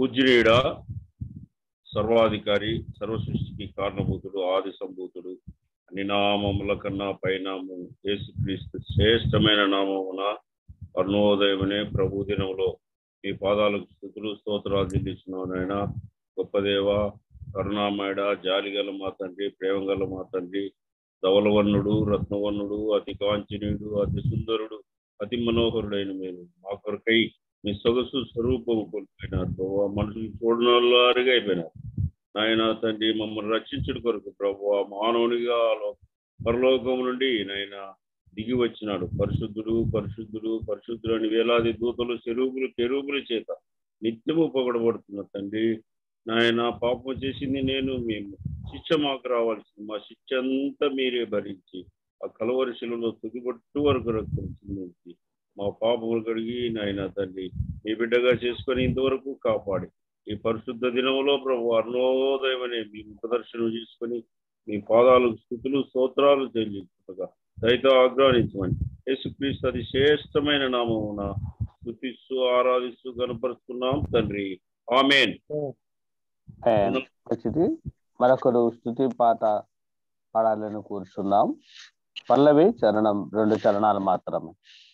పూజ్యుడేడ సర్వాధికారి సర్వ సృష్టికి కారణభూతుడు ఆది సంభూతుడు అన్ని నామముల కన్నా పైనామం యేసుక్రీస్తు శ్రేష్టమైన నామమున అరుణోదయమనే ప్రభు దినంలో మీ పాదాలకు స్థుతులు స్తోత్రాలు చెల్లిస్తున్నానైనా గొప్ప దేవ కరుణామయుడ జాలిగల మా తండ్రి ప్రేమగల మా తండ్రి ధవలవర్ణుడు రత్నవర్ణుడు అతి కాంచనీయుడు అతి సుందరుడు అతి మనోహరుడైన మీరు మా కొరకై మీ సొగసు స్వరూపము కోల్పోయినారు ప్రభు మనుషులు చూడనల్లారుగా అయిపోయినారు నాయన తండ్రి మమ్మల్ని రక్షించడం కొరకు ప్రభు మానవునిగా లో- పరలోకం నుండి నాయన దిగి వచ్చినాడు పరిశుద్ధుడు పరిశుద్ధుడు పరిశుద్ధుడు అని వేలాది దూతలు చెరువులు చెరువుల చేత నిత్యము పొగడబడుతున్న తండ్రి నాయన పాపం చేసింది నేను మేము శిక్ష మాకు రావాల్సింది మా శిక్ష అంతా మీరే భరించి ఆ కలవరి శిలలో తుదిపట్టు వరకు రక్తం చిందించి మా పాపములు కడిగి నాయన తండ్రి మీ బిడ్డగా చేసుకొని ఇంతవరకు కాపాడి ఈ పరిశుద్ధ దినంలో ప్రభు అరుణోదయం అనే మీ ప్రదర్శన చేసుకొని మీ పాదాలకు స్థుతులు స్తోత్రాలు చెల్లించుగా దయతో ఆగ్రహించమని యేసుక్రీస్తు అది శ్రేష్టమైన నామమున స్థుతిస్తూ ఆరాధిస్తూ కనపరుస్తున్నాం తండ్రి ఆమెన్ And వచ్చింది మరొకరు స్థుతి పాట పాడాలని కూర్చున్నాం పల్లవి చరణం రెండు చరణాలు మాత్రమే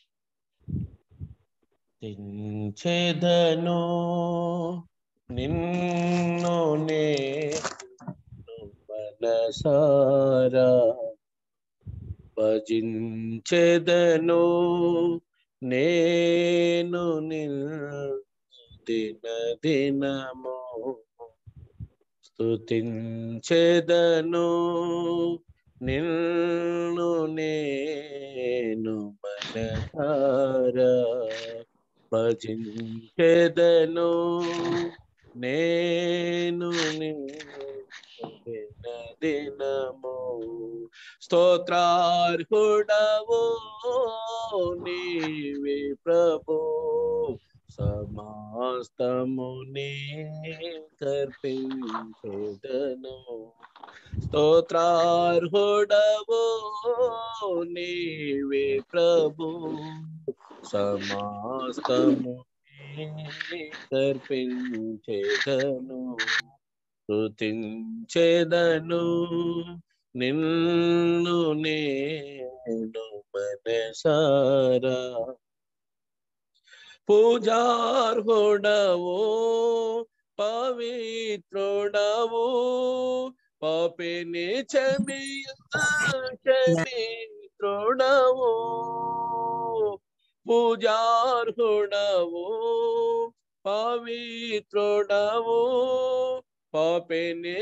దించెదను నిన్ను నేను మనసారా భజించెదను నేను నిన్ను దిన దినము స్తుతించెదను నిన్ను నేను మనసారా భజించెదను నేను నిన్ను దిన దినము స్తోత్రార్హుడవు నీవే ప్రభు సమస్తము నీ కర్పించెదను స్తోత్రార్హుడవు నీవే ప్రభు సమస్తము నీ కర్పించెదను స్తుతించెదను నిన్ను నేను మనసారా పూజార్హుడవు పవిత్రుడవు పాపిని చమిత్రుడవు పూజార్హుడవు పవిత్రుడవు పాపిని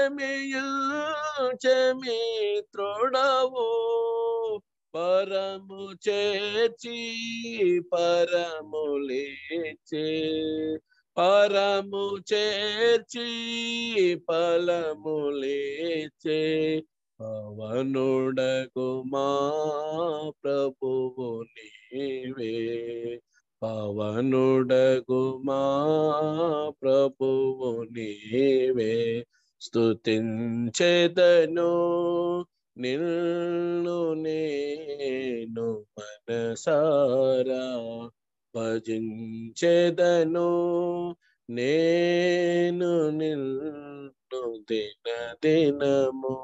చమిత్రుడవు పరము చేర్చి పరము లేచే పరము చేర్చి పలము లేచే పవనుడకు మా ప్రభువు నీవే పవనుడకు మా ప్రభువు నీవే స్తుతించెదను నిన్ను నేను మనసారా భజించెదను నేను నిన్ను దిన దినము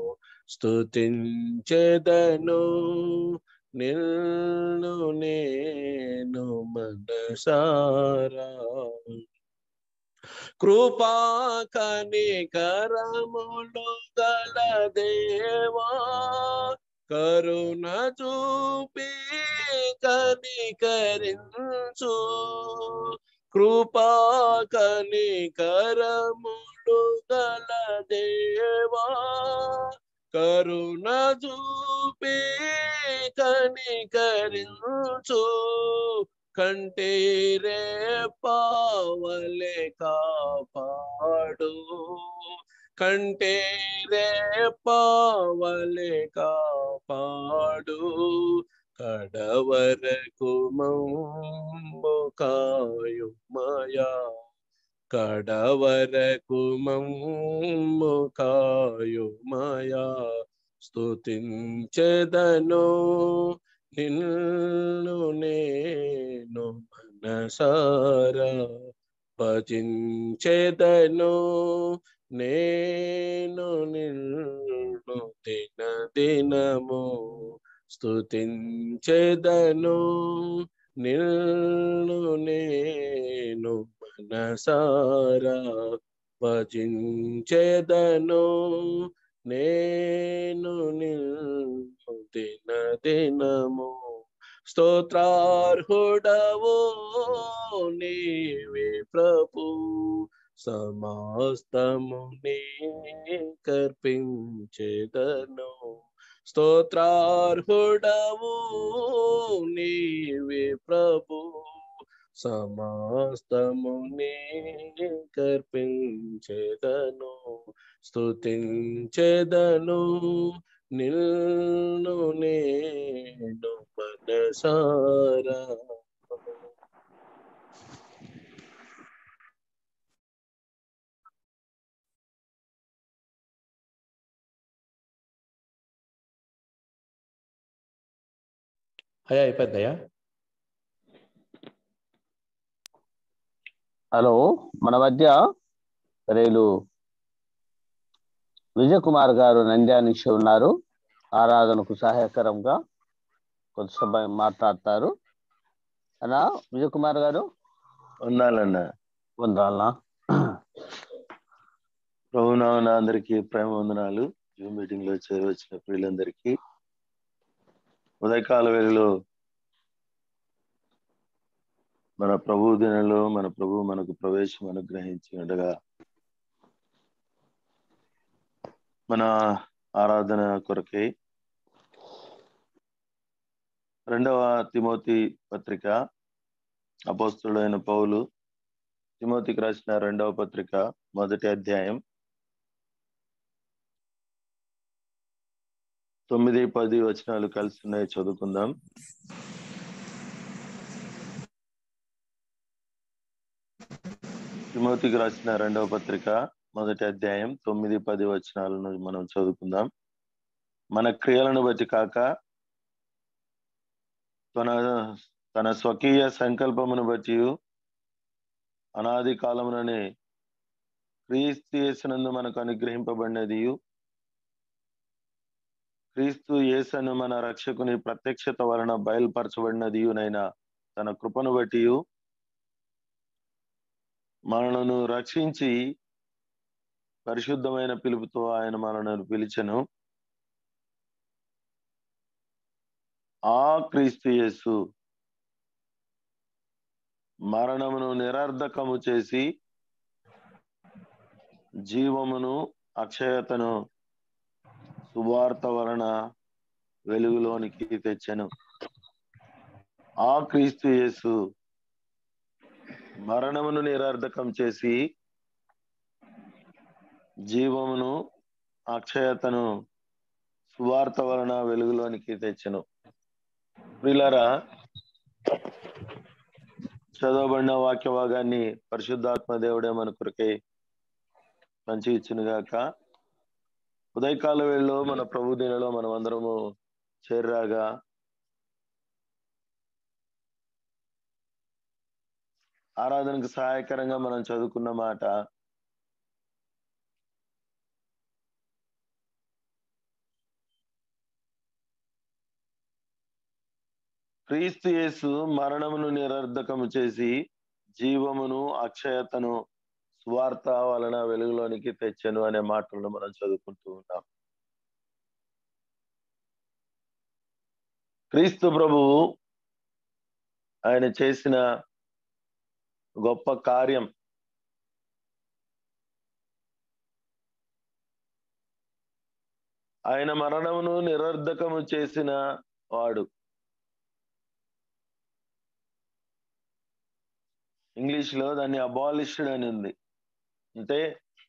స్తుతించెదను నిన్ను నేను మనసారా కృపా కనికరములు గల దేవా కరుణ చూపి కనికరించు కృపా కనికరములు గల దేవా కరుణ చూపి కనికరించు కంటేరే పావలే కాపాడు కంటేరే పావలే కాపాడు కడవరకు మమ్ము కాయుమయా కడవరకు మమ్ము కాయుమయా స్తుతించెదను నిన్ను నేను మనసారా భజించెదను నేను నిన్ను దిన దినము స్తుతించెదను నిన్ను నేను మనసారా భజించెదను నేను నిన్ను దిన దినము స్తోత్రార్హుడవు నీవే ప్రభు సమస్తము నీ కర్పించెదను స్తోత్రార్హుడవు నీవే ప్రభు సమస్తము నీ కర్పించెదను స్తుతించెదను నిన్ను నేను మనసారా అయ్యా అయిపోద్దయ్యా హలో మన మధ్య రేలు విజయ్ కుమార్ గారు నంద్యా నుంచి ఉన్నారు ఆరాధనకు సహాయకరంగా కొంత సమయం మాట్లాడతారు అన్నా విజయ్ కుమార్ గారు వందాలన్న వందాలనా ప్రభునామన అందరికి ప్రేమ వందనాలు జూమ్ మీటింగ్ లో చేరవచ్చిన ప్రియులందరికీ ఉదయకాల వేళలో మన ప్రభు దినంలో మన ప్రభు మనకు ప్రవేశం అనుగ్రహించి ఉండగా మన ఆరాధన కొరకై రెండవ తిమోతి పత్రిక అపోస్తుడైన పౌలు తిమోతికి రాసిన రెండవ పత్రిక మొదటి అధ్యాయం తొమ్మిది పది వచనాలు కలిసి ఉన్నాయి చదువుకుందాం తిమోతికి రాసిన రెండవ పత్రిక మొదటి అధ్యాయం తొమ్మిది పది వచనాలను మనం చదువుకుందాం మన క్రియలను బట్టి కాక తన తన స్వకీయ సంకల్పమును బట్టి అనాది కాలముననే క్రీస్తు యేసునందు మనకు అనుగ్రహింపబడినది క్రీస్తు యేసను మన రక్షకుని ప్రత్యక్షత వలన బయలుపరచబడినది నైనా తన కృపను బట్టి మనలను రక్షించి పరిశుద్ధమైన పిలుపుతో ఆయన మనలను పిలిచెను ఆ క్రీస్తు యేసు మరణమును నిరర్ధకము చేసి జీవమును అక్షయతను సువార్త వలన వెలుగులోనికి తెచ్చెను ఆ క్రీస్తు యేసు మరణమును నిరర్ధకం చేసి జీవమును అక్షయతను సువార్త వలన వెలుగులోనికి తెచ్చెను ప్రిలరా చదవబడిన వాక్య భాగాన్ని పరిశుద్ధాత్మ దేవుడే మన కొరకై మంచి ఇచ్చునుగాక ఉదయకాల వేళలో మన ప్రభు దినలో మనం అందరము చేర్రాగా ఆరాధనకు సహాయకరంగా మనం చదువుకున్న మాట క్రీస్తు యేసు మరణమును నిరర్ధకము చేసి జీవమును అక్షయతను స్వార్థ వలన వెలుగులోనికి తెచ్చను అనే మాటలను మనం చదువుకుంటూ ఉన్నాం క్రీస్తు ప్రభువు ఆయన చేసిన గొప్ప కార్యం ఆయన మరణమును నిరర్ధకము చేసిన వాడు ఇంగ్లీష్ లో దాన్ని అబాలిష్డ్ అని ఉంది అంటే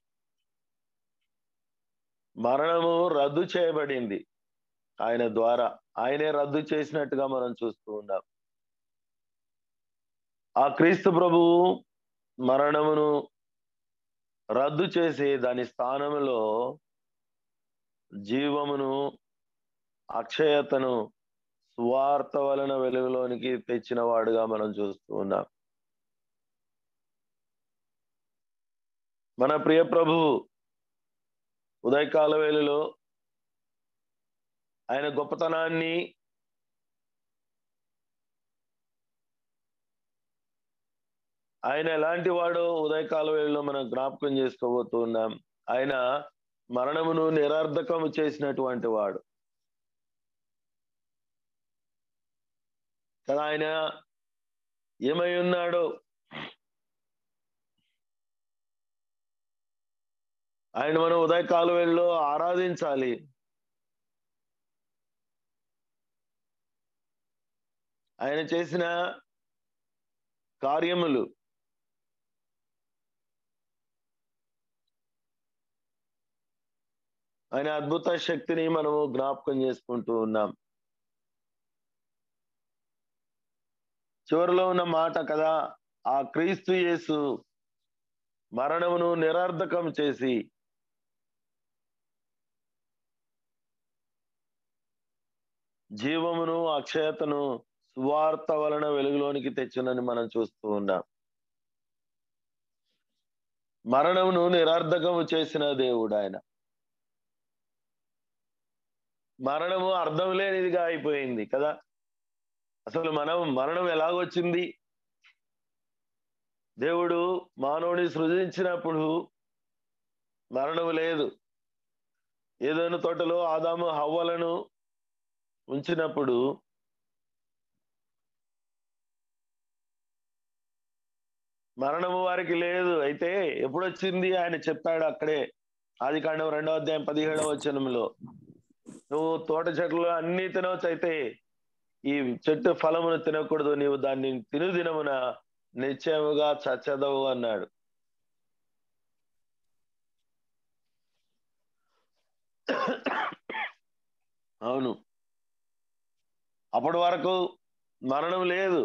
మరణము రద్దు చేయబడింది ఆయన ద్వారా ఆయనే రద్దు చేసినట్టుగా మనం చూస్తూ ఉన్నాం ఆ క్రీస్తు ప్రభువు మరణమును రద్దు చేసి దాని స్థానంలో జీవమును అక్షయతను స్వార్థ వలన వెలుగులోనికి తెచ్చిన వాడుగా మనం చూస్తూ ఉన్నాం మన ప్రియ ప్రభువు ఉదయకాల వేళలో ఆయన గొప్పతనాన్ని ఆయన ఎలాంటి వాడో ఉదయకాల వేళలో మనం జ్ఞాపకం చేసుకోబోతూ ఉన్నాం ఆయన మరణమును నిరర్ధకము చేసినటువంటి వాడు కదా ఆయన ఏమై ఉన్నాడో ఆయన మనం ఉదయకాల వేళలో ఆరాధించాలి ఆయన చేసిన కార్యములు ఆయన అద్భుత శక్తిని మనము జ్ఞాపకం చేసుకుంటూ ఉన్నాం చివరిలో ఉన్న మాట కదా ఆ క్రీస్తు యేసు మరణమును నిరర్ధకం చేసి జీవమును అక్షయతను సువార్త వలన వెలుగులోనికి తెచ్చునని మనం చూస్తూ ఉన్నాం మరణమును నిరర్ధకము చేసిన దేవుడు ఆయన మరణము అర్థం లేనిదిగా అయిపోయింది కదా అసలు మనం మరణం ఎలాగొచ్చింది దేవుడు మానవుని సృజించినప్పుడు మరణం లేదు ఏదైనా తోటలో ఆదాము హవ్వలను ఉంచినప్పుడు మరణము వారికి లేదు అయితే ఎప్పుడు వచ్చింది ఆయన చెప్పాడు అక్కడే ఆది కాండం రెండవ అధ్యాయం పదిహేడవ వచనంలో నువ్వు తోట చెట్లు అన్ని తినవచ్చు అయితే ఈ చెట్టు ఫలమును తినకూడదు నీవు దాన్ని తిను దినమున నిశ్చయముగా చచ్చదవు అన్నాడు అవును అప్పటి వరకు మరణం లేదు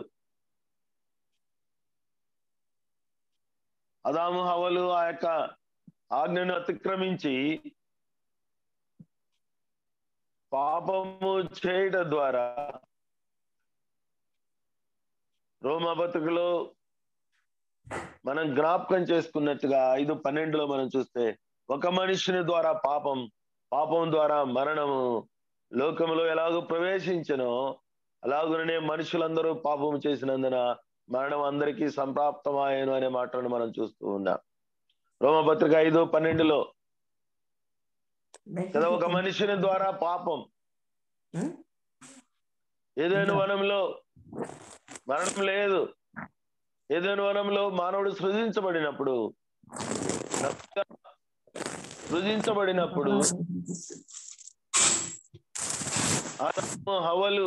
అదాము హవలు ఆ యొక్క ఆజ్ఞను అతిక్రమించి పాపము చేయడం ద్వారా రోమా బతుకులో మనం జ్ఞాపకం చేసుకున్నట్టుగా ఐదు పన్నెండులో మనం చూస్తే ఒక మనుషుని ద్వారా పాపం పాపం ద్వారా మరణము లోకములో ఎలాగో ప్రవేశించనో అలాగుననే మనుషులందరూ పాపం చేసినందున మరణం అందరికీ సంప్రాప్తమాయను అనే మాటను మనం చూస్తూ ఉన్నాం రోమపత్రిక ఐదు పన్నెండులో కదా ఒక మనిషిని ద్వారా పాపం ఏదైనా వనంలో మరణం లేదు ఏదైనా వనంలో మానవుడు సృజించబడినప్పుడు సృజించబడినప్పుడు ఆదాము హవలు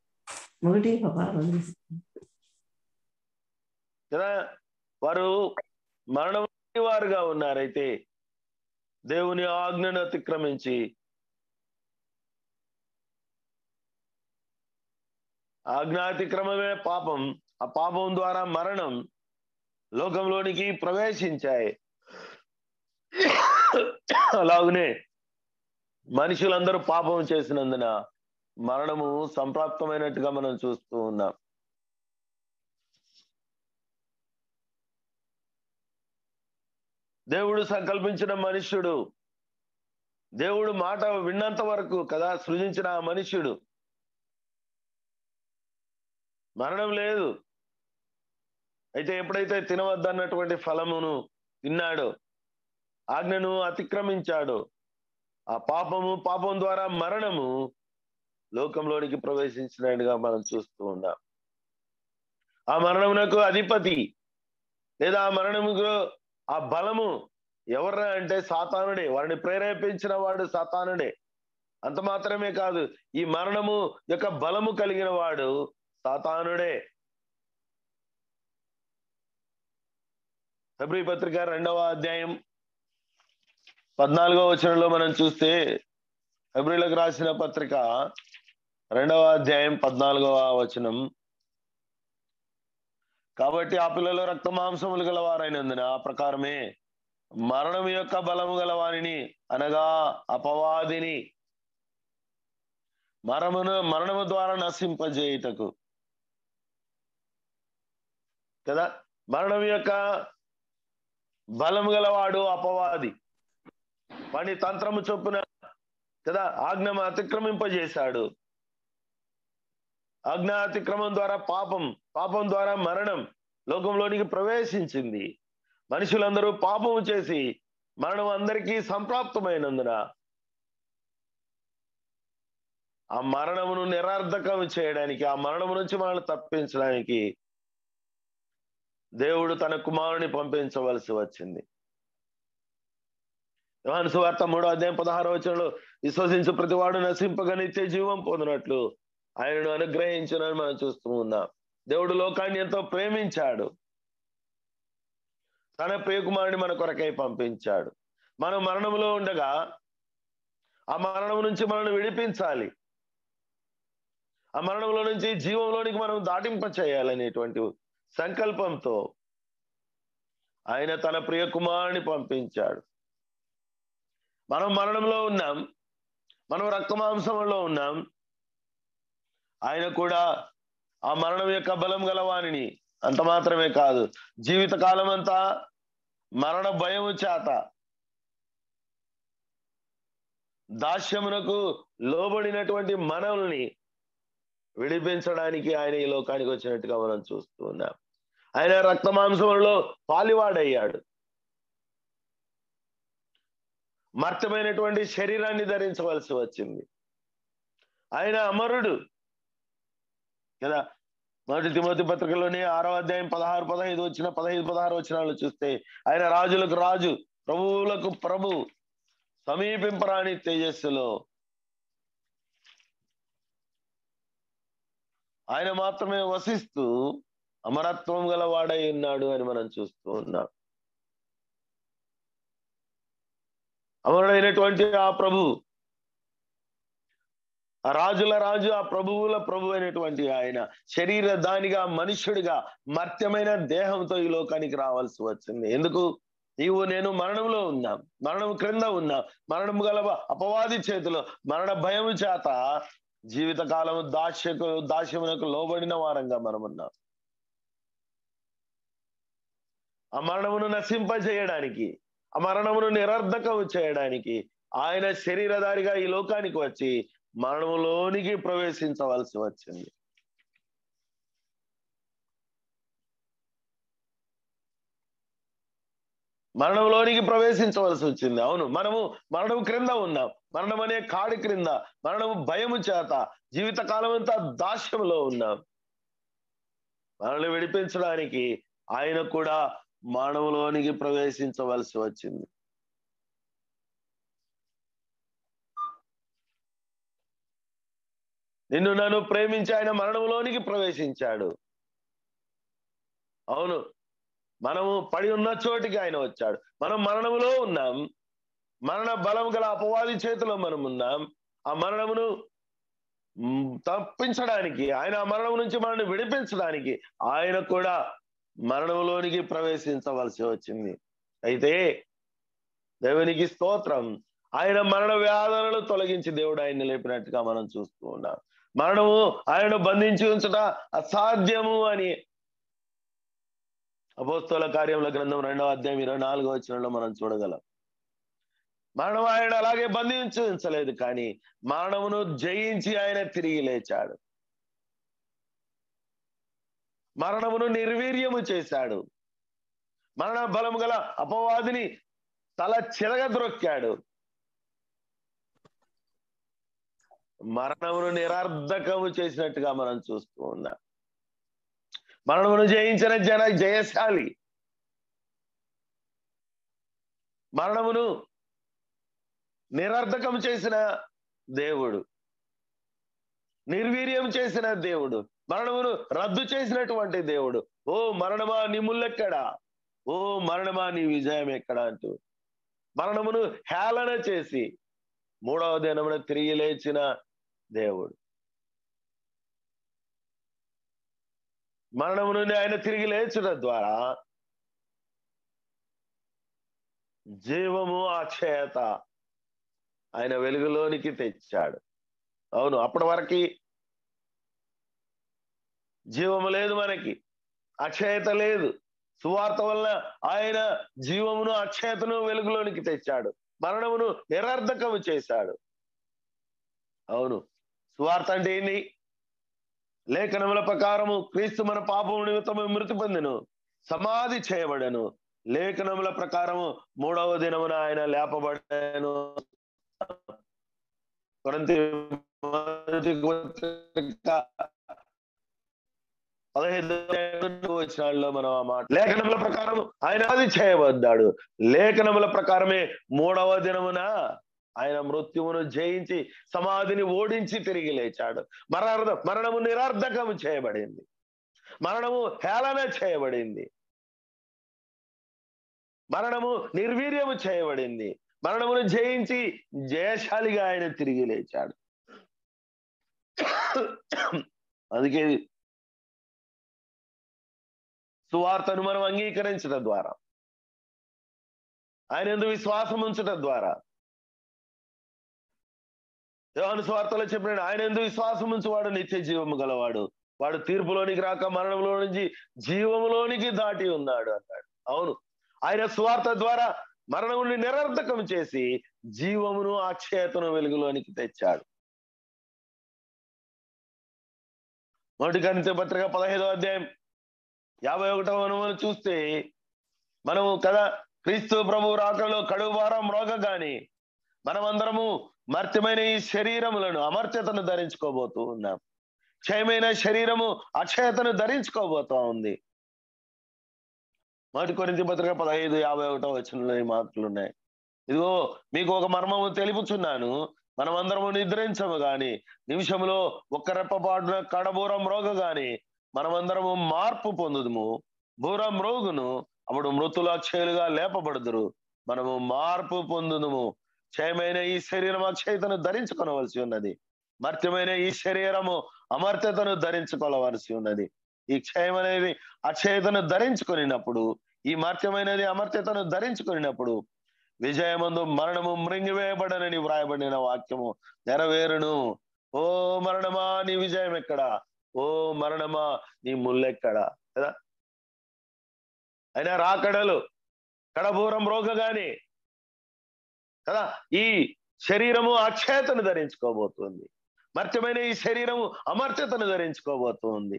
కదా వారు మరణం వారుగా ఉన్నారైతే దేవుని ఆజ్ఞను అతిక్రమించి ఆజ్ఞాతిక్రమమే పాపం ఆ పాపం ద్వారా మరణం లోకంలోనికి ప్రవేశించాయి అలాగనే మనుషులందరూ పాపం చేసినందున మరణము సంప్రాప్తమైనట్టుగా మనం చూస్తూ ఉన్నాం దేవుడు సంకల్పించిన మనుష్యుడు దేవుడు మాట విన్నంత వరకు కదా సృజించిన ఆ మనుష్యుడు మరణం లేదు అయితే ఎప్పుడైతే తినవద్దన్నటువంటి ఫలమును తిన్నాడో ఆజ్ఞను అతిక్రమించాడో ఆ పాపము పాపం ద్వారా మరణము లోకంలోనికి ప్రవేశించినట్టుగా మనం చూస్తూ ఉన్నాం ఆ మరణమునకు అధిపతి లేదా ఆ మరణముకు ఆ బలము ఎవరా అంటే సాతానుడే వారిని ప్రేరేపించిన వాడు సాతానుడే అంత మాత్రమే కాదు ఈ మరణము యొక్క బలము కలిగిన వాడు సాతానుడే ఫిబ్రి పత్రిక రెండవ అధ్యాయం పద్నాలుగవ వచనంలో మనం చూస్తే ఫిబ్రిలకు రాసిన పత్రిక రెండవ అధ్యాయం పద్నాలుగవ వచనం కాబట్టి ఆ పిల్లలు రక్త మాంసములు గలవారైనందున ఆ ప్రకారమే మరణం యొక్క బలము గలవారిని అనగా అపవాదిని మరణమును మరణము ద్వారా నశింపజేయుటకు కదా మరణం యొక్క బలం గలవాడు అపవాది వాని తంత్రము చొప్పున కదా ఆజ్ఞమ అతిక్రమింపజేశాడు ఆజ్ఞ అతిక్రమం ద్వారా పాపం పాపం ద్వారా మరణం లోకంలోనికి ప్రవేశించింది మనుషులందరూ పాపము చేసి మరణం అందరికీ సంప్రాప్తమైనందున ఆ మరణమును నిరర్ధకం చేయడానికి ఆ మరణము నుంచి మనల్ని తప్పించడానికి దేవుడు తన కుమారుని పంపించవలసి వచ్చింది యోహాను సువార్త మూడో అధ్యాయం పదహారో వచనంలో విశ్వసించు ప్రతివాడు నశింపగా నిత్య జీవం పొందినట్లు ఆయనను అనుగ్రహించునని మనం చూస్తూ ఉన్నాం దేవుడు లోకాన్ని ఎంతో ప్రేమించాడు తన ప్రియకుమారుని మన కొరకై పంపించాడు మనం మరణంలో ఉండగా ఆ మరణం నుంచి మనల్ని విడిపించాలి ఆ మరణంలో నుంచి జీవంలోనికి మనం దాటింప చేయాలనేటువంటి సంకల్పంతో ఆయన తన ప్రియ కుమారుని పంపించాడు మనం మరణంలో ఉన్నాం మనం రక్తమాంసంలో ఉన్నాం ఆయన కూడా ఆ మరణం యొక్క బలం గలవానిని అంత మాత్రమే కాదు జీవిత కాలం అంతా మరణ భయము చేత దాస్యమునకు లోబడినటువంటి మనల్ని విడిపించడానికి ఆయన ఈ లోకానికి వచ్చినట్టుగా మనం చూస్తూ ఉన్నాం ఆయన రక్త మాంసంలో పాలివాడయ్యాడు మర్తమైనటువంటి శరీరాన్ని ధరించవలసి వచ్చింది ఆయన అమరుడు కదా మొదటి తిమోతి పత్రికలోని ఆరో అధ్యాయం పదహారు పదహైదు వచ్చిన పదహైదు పదహారు వచ్చినాలు చూస్తే ఆయన రాజులకు రాజు ప్రభువులకు ప్రభు సమీపింపరాని తేజస్సులో ఆయన మాత్రమే వసిస్తూ అమరత్వం గల వాడై ఉన్నాడు అని మనం చూస్తూ ఉన్నాం అమరుడైనటువంటి ఆ ప్రభు ఆ రాజుల రాజు ఆ ప్రభువుల ప్రభు అయినటువంటి ఆయన శరీర దానిగా మనుష్యుడిగా మర్త్యమైన దేహంతో ఈ లోకానికి రావాల్సి వచ్చింది ఎందుకు నీవు నేను మరణంలో ఉన్నాం మరణం క్రింద ఉన్నాం మరణం గల అపవాది చేతిలో మరణ భయం చేత జీవిత కాలము దాస్యకు దాస్యమునకు లోబడిన వారంగా మనం ఉన్నాం ఆ మరణమును నశింపజేయడానికి ఆ మరణమును నిరర్ధకం చేయడానికి ఆయన శరీరధారిగా ఈ లోకానికి వచ్చి మరణములోనికి ప్రవేశించవలసి వచ్చింది మరణంలోనికి ప్రవేశించవలసి వచ్చింది అవును మనము మరణం క్రింద ఉన్నాం మరణం అనే కాడి క్రింద మరణము భయము చేత జీవిత కాలం అంతా దాస్యంలో ఉన్నాం మనల్ని విడిపించడానికి ఆయన కూడా మానవులోనికి ప్రవేశించవలసి వచ్చింది నిన్ను నన్ను ప్రేమించి ఆయన మరణంలోనికి ప్రవేశించాడు అవును మనము పడి ఉన్న చోటికి ఆయన వచ్చాడు మనం మరణములో ఉన్నాం మరణ బలం గల అపవాది చేతిలో మనం ఉన్నాం ఆ మరణమును మ్, తప్పించడానికి ఆయన ఆ మరణం నుంచి మనల్ని విడిపించడానికి ఆయన కూడా మరణంలోనికి ప్రవేశించవలసి వచ్చింది అయితే దేవునికి స్తోత్రం ఆయన మరణ వ్యాధులను తొలగించి దేవుడు ఆయన్ని లేపినట్టుగా మనం చూస్తూ ఉన్నాం మరణము ఆయనను బంధించి ఉంచుట అసాధ్యము అని అపోస్తల కార్యముల గ్రంథం రెండవ అధ్యాయం ఇరవై నాలుగో వచ్చినలో మనం చూడగలం మరణం ఆయన అలాగే బంధించి ఉంచలేదు కానీ మరణమును జయించి ఆయన తిరిగి లేచాడు మరణమును నిర్వీర్యము చేశాడు మరణ బలము గల అపవాదిని తల చిరగద్రొక్కాడు మరణమును నిరర్ధకము చేసినట్టుగా మనం చూస్తూ ఉన్నాం మరణమును జయించిన జన జయశాలి మరణమును నిరర్ధకం చేసిన దేవుడు నిర్వీర్యం చేసిన దేవుడు మరణమును రద్దు చేసినటువంటి దేవుడు ఓ మరణమా నీ ముల్లెక్కడా ఓ మరణమా నీ విజయం ఎక్కడా అంటూ మరణమును హేళన చేసి మూడవ దినమున తిరిగి లేచిన దేవుడు మరణము నుండి ఆయన తిరిగి లేచుట ద్వారా జీవము అక్షయత ఆయన వెలుగులోనికి తెచ్చాడు అవును అప్పటి వరకు జీవము లేదు మనకి అక్షయత లేదు సువార్త వల్ల ఆయన జీవమును అక్షయతను వెలుగులోనికి తెచ్చాడు మరణమును నిరర్ధకము చేశాడు అవును సువార్త అంటే ఏంటి లేఖనముల ప్రకారము క్రీస్తు మన పాపము నిమిత్తము మృతి పొందెను సమాధి చేయబడను లేఖనముల ప్రకారము మూడవ దినమున ఆయన లేపబడను కొరింథీ మొదటి పత్రిక పదహైదు వచనాల్లో మనం ఆ మాట లేఖనముల ప్రకారం ఆయన అది చేయబడ్డాడు లేఖనముల ప్రకారమే మూడవ దినమున ఆయన మృత్యువును జయించి సమాధిని ఓడించి తిరిగి లేచాడు మరణార్థ మరణము నిరర్ధకము చేయబడింది మరణము హేళన చేయబడింది మరణము నిర్వీర్యము చేయబడింది మరణమును జయించి జయశాలిగా ఆయన తిరిగి లేచాడు అందుకే సువార్తను మనం అంగీకరించడం ద్వారా ఆయన ఎందు విశ్వాసం ఉంచడం ద్వారా యోహాను స్వార్థలో చెప్పినాడు ఆయన ఎందు విశ్వాసం ఉంచువాడు నిత్య జీవము గలవాడు వాడు తీర్పులోనికి రాక మరణంలో నుంచి జీవములోనికి దాటి ఉన్నాడు అన్నాడు అవును ఆయన స్వార్థ ద్వారా మరణముని నిరర్ధకం చేసి జీవమును అక్షయతను వెలుగులోనికి తెచ్చాడు మొదటి గణిత పత్రిక పదహైదో అధ్యాయం యాభై ఒకటవ మనం చూస్తే మనము కదా క్రీస్తు ప్రభు రాకలో కడుగు వారం రోగగాని మనమందరము మర్త్యమైన ఈ శరీరములను అమర్త్యతను ధరించుకోబోతూ ఉన్నాం క్షయమైన శరీరము అక్షయతను ధరించుకోబోతా ఉంది మొదటి కొరింథీ పత్రిక పదహైదు యాభై ఒకటో వచనంలో ఈ మాటలు ఉన్నాయి ఇదిగో మీకు ఒక మర్మము తెలుపుచున్నాను మనమందరము నిద్రించము గాని నిమిషములో ఒక్క రెప్పపాటున కడబూరం రోగ గాని మనమందరము మార్పు పొందుదుము బూరం రోగును అప్పుడు మృతులు అక్షయులుగా లేపబడుదురు మనము మార్పు పొందుదుము క్షయమైన ఈ శరీరం అక్షయతను ధరించుకొనవలసి ఉన్నది మర్త్యమైన ఈ శరీరము అమర్త్యతను ధరించుకోవలసి ఉన్నది ఈ క్షయం అనేది అక్షయతను ధరించుకొనినప్పుడు ఈ మర్త్యమైనది అమర్త్యతను ధరించుకొనినప్పుడు విజయమందు మరణము మృంగివేయబడనని వ్రాయబడిన వాక్యము నెరవేరును ఓ మరణమా నీ విజయం ఎక్కడా ఓ మరణమా నీ ముల్లెక్కడా కదా అయినా రాకడలు కడబూరం రోగగాని కదా ఈ శరీరము అక్షయతను ధరించుకోబోతుంది మర్త్యమైన ఈ శరీరము అమర్త్యతను ధరించుకోబోతుంది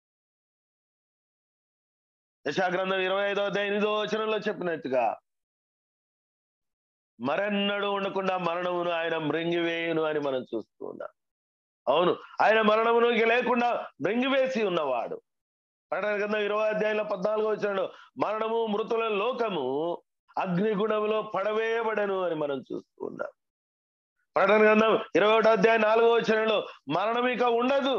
దశాగ్రంథం ఇరవై ఐదో అధ్యాయం ఎనిమిదో వచనంలో చెప్పినట్టుగా మరెన్నడూ ఉండకుండా మరణమును ఆయన మృంగివేయును అని మనం చూస్తూ ఉన్నాం అవును ఆయన మరణమును ఇక లేకుండా మృంగివేసి ఉన్నవాడు ప్రకటన గ్రంథం ఇరవై అధ్యాయంలో పద్నాలుగో వచ్చినాడు మరణము మృతుల లోకము అగ్నిగుణములో పడవేయబడను అని మనం చూస్తూ ఉన్నాం ప్రకటన గ్రంథం ఇరవై ఒకటో అధ్యాయం నాలుగో వచ్చినలో మరణం ఇక ఉండదు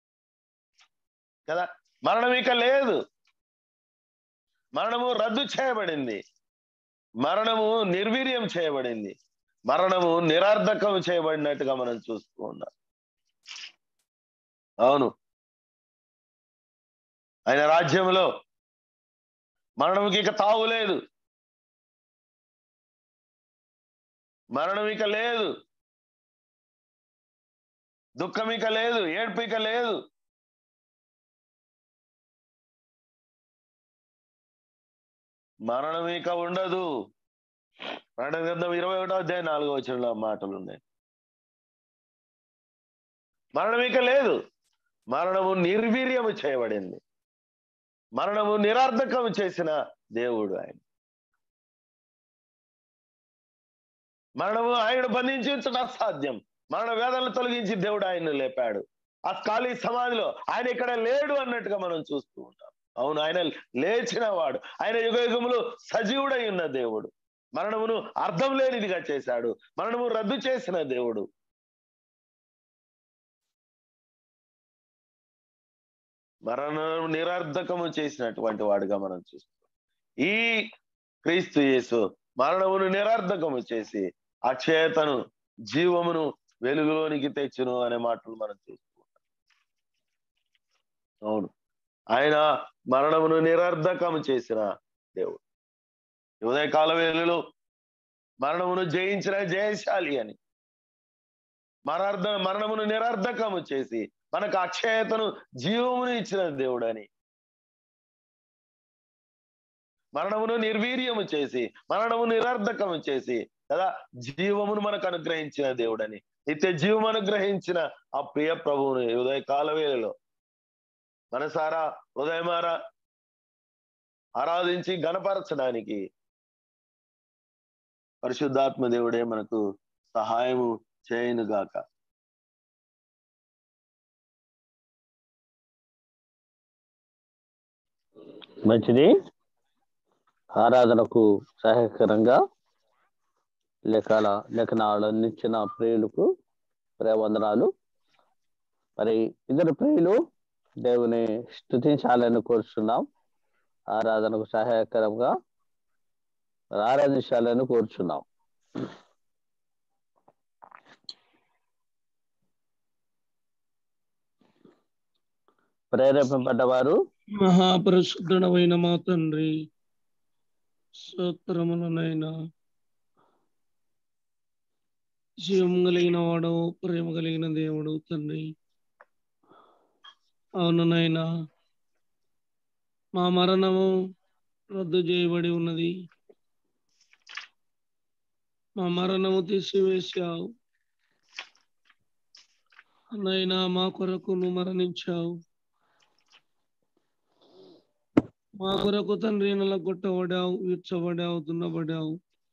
కదా మరణం ఇక లేదు మరణము రద్దు చేయబడింది మరణము నిర్వీర్యం చేయబడింది మరణము నిరార్థకం చేయబడినట్టుగా మనం చూస్తూ ఉన్నాం అవును ఆయన రాజ్యంలో మరణంకి ఇక తావు లేదు మరణం ఇక లేదు దుఃఖం ఇక లేదు ఏడ్పు ఇక లేదు మరణం ఇక ఉండదు ప్రకటన గ్రంథం ఇరవై ఒకటో అధ్యాయం నాలుగో వచ్చిన మాటలు ఉన్నాయి మరణం ఇక లేదు మరణము నిర్వీర్యము చేయబడింది మరణము నిరార్థకము చేసిన దేవుడు ఆయన మరణము ఆయన బంధించి ఉంచడం అసాధ్యం మరణ వేదనలు తొలగించి దేవుడు ఆయన్ను లేపాడు ఆ ఖాళీ సమాధిలో ఆయన ఇక్కడ లేడు అన్నట్టుగా మనం చూస్తూ ఉంటాం అవును ఆయన లేచిన వాడు ఆయన యుగ యుగములు సజీవుడై ఉన్న దేవుడు మరణమును అర్థం లేనిదిగా చేశాడు మరణము రద్దు చేసిన దేవుడు మరణం నిరర్ధకము చేసినటువంటి వాడుగా మనం చూస్తాం ఈ క్రీస్తు యేసు మరణమును నిరర్ధకము చేసి అక్షయతను జీవమును వెలుగులోనికి తెచ్చును అనే మాటలు మనం చూస్తూ ఉంటాం అవును ఆయన మరణమును నిరర్ధకము చేసిన దేవుడు ఉదయకాల వేళలో మరణమును జయించిన జయశాలి అని మరణార్థ మరణమును నిరర్ధకము చేసి మనకు అక్షయతను జీవమును ఇచ్చిన దేవుడు అని మరణమును నిర్వీర్యము చేసి మరణము నిరర్ధకము చేసి కదా జీవమును మనకు అనుగ్రహించిన దేవుడని నిత్య జీవం అనుగ్రహించిన ఆ ప్రియ ప్రభువుని ఉదయ కాలవేళలో మనసారా హృదయమారా ఆరాధించి గణపరచడానికి పరిశుద్ధాత్మ దేవుడే మనకు సహాయము చేయను గాక మంచిది ఆరాధనకు సహాయకరంగా లేఖల లేఖనాలు అందించిన ప్రియులకు ప్రేవందనాలు మరి ఇద్దరు ప్రియులు దేవుని స్థుతించాలని కోరుచున్నాం ఆరాధనకు సహాయకరంగా మరి ఆరాధించాలని కోరుచున్నాం ప్రేరేపింపడ్డవారు మహాపరిశుద్ధుడమైన మా తండ్రి స్తోత్రములనైనా జీవం కలిగిన వాడు ప్రేమ కలిగిన దేవుడు తండ్రి అవుననైనా మా మరణము రద్దు చేయబడి ఉన్నది మా మరణము తీసివేశావు నైనా మా కొరకు నువ్వు మరణించావు మా కొరకు తండ్రి నెల కొట్టబడావు విచ్చబడావు దున్నబడావు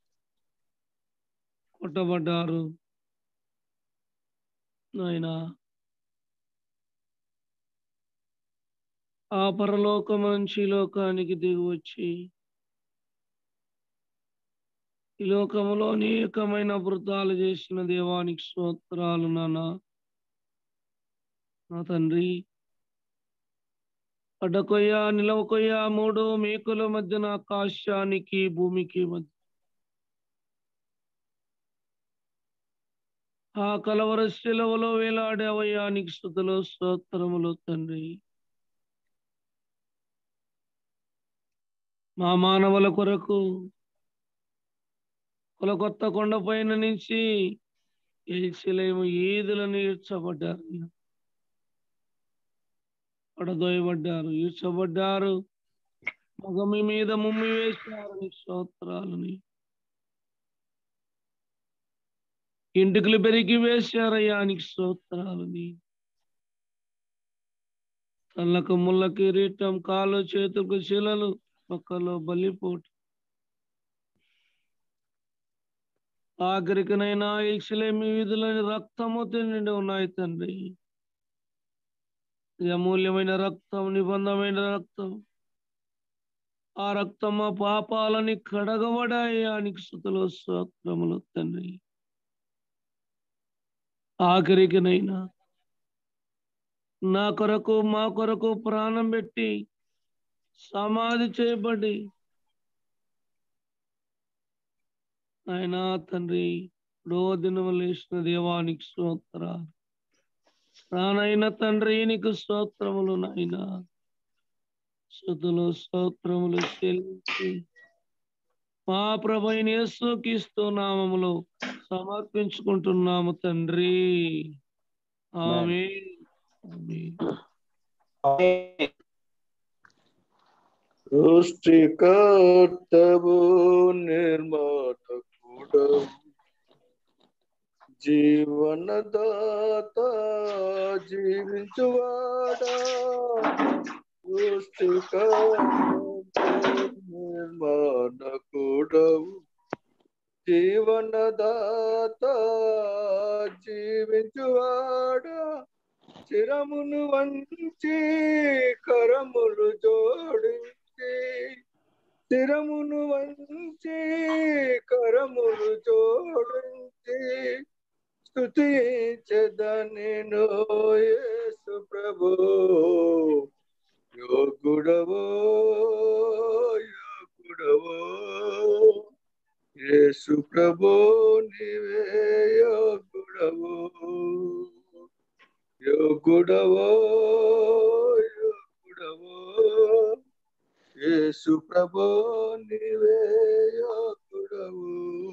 కొట్టబడ్డారు నాయనా ఆ పరలోకం నుంచి ఈ లోకానికి దిగి వచ్చి ఈ లోకములో అనేకమైన వృతాలు చేసిన దేవానికి స్తోత్రాలు నాన్న నా తండ్రి అడ్డకొయ్య నిలవకొయ్య మూడు మేకుల మధ్యన ఆకాశానికి భూమికి మధ్య ఆ కలవర శిలవలో వేలాడేవయ్యా నీకు స్థుతులు స్తోత్రములు తండ్రి మా మానవుల కొరకు కొలకొత్త కొండ పైన నుంచి ఎల్సిలేము ఈదులను ఈడ్చబడ్డారు పడదోయబడ్డారు ఈడ్చబడ్డారు మగమి మీద ముమ్మి వేశారు నీ స్తోత్రాలని ఇంటికలు పెరిగి వేశారయ్యా నీకు స్తోత్రాలని కళ్ళకు ముళ్ళ కిరీటం కాలు చేతులకు శిలలు పక్కలో బలిపోటు ఆఖరికనైనా ఇక్షలేమి వీధులని రక్తము తిండి ఉన్నాయి తండ్రి ఇది అమూల్యమైన రక్తం నిబంధమైన రక్తం ఆ రక్తం మా పాపాలని కడగబడాయానికి సుతలో స్తోత్రములు తండ్రి ఆఖరికినైనా నా కొరకు మా కొరకు ప్రాణం పెట్టి సమాధి చేయబడి ఆయన తండ్రి రో దినము లేచిన దేవానికి స్తోత్రాలు రానైన తండ్రి నీకు స్తోత్రములు నాయన శుద్ధులు స్తోత్రములు చెల్లించి మా ప్రభైన యేసుక్రీస్తు నామములో సమర్పించుకుంటున్నాము తండ్రి ఆమె సృష్టికర్తవు నిర్మాతకుడవు జీవనదాత జీవించువాడా సృష్టికర్తవు నిర్మాణకుడవు జీవనదాత జీవించువాడా చిరమును వంచి కరములు జోడించి చిరమును వంచి కరములు జోడించి స్తుతించదనిను యేసు ప్రభు యోగుడవో యోగుడవో యేసు ప్రభు నీవే యోగుడవో యోగుడవో యోగుడవో యేసు ప్రభు నీవే యోగుడవో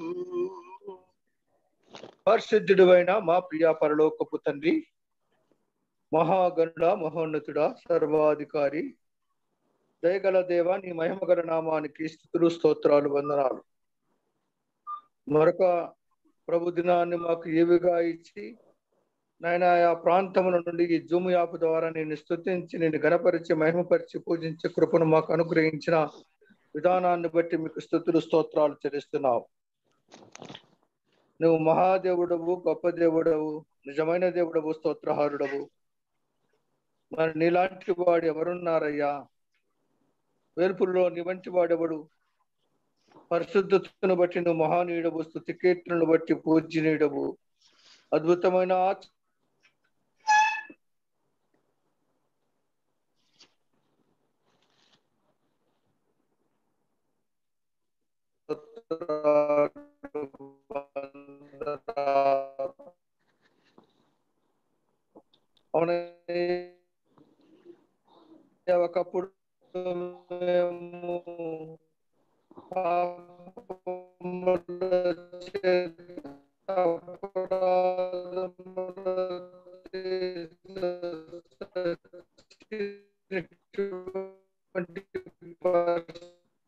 పరిశుద్ధుడువైన మా ప్రియ పరలోకపు తండ్రి మహాగణుడ మహోన్నతుడ సర్వాధికారి దయగల దేవ నీ మహిమగల నామానికి స్థుతులు స్తోత్రాలు వందనాలు మరొక ప్రభు దినాన్ని మాకు ఏవిగా ఇచ్చి నాయన ఆ ప్రాంతముల నుండి ఈ జూమ్ యాప్ ద్వారా నేను స్తుతించి నేను గణపరిచి మహిమపరిచి పూజించే కృపను మాకు అనుగ్రహించిన విధానాన్ని బట్టి మీకు స్థుతులు స్తోత్రాలు చెల్లిస్తున్నావు నువ్వు మహాదేవుడవు గొప్ప దేవుడవు నిజమైన దేవుడవు స్తోత్రహారుడవు మరి నీలాంటి వాడు ఎవరున్నారయ్యా వేల్పుల్లో నీ వంటి వాడెవడు పరిశుద్ధతను బట్టి నువ్వు మహానీయుడవు స్థుతి కీర్తనను బట్టి పూజ్యనీయుడవు అద్భుతమైన ఆచ- అవునయ్యా, ఒకప్పుడు మేము పాపముల చేత అపరాధముల చేసినటువంటి పరి-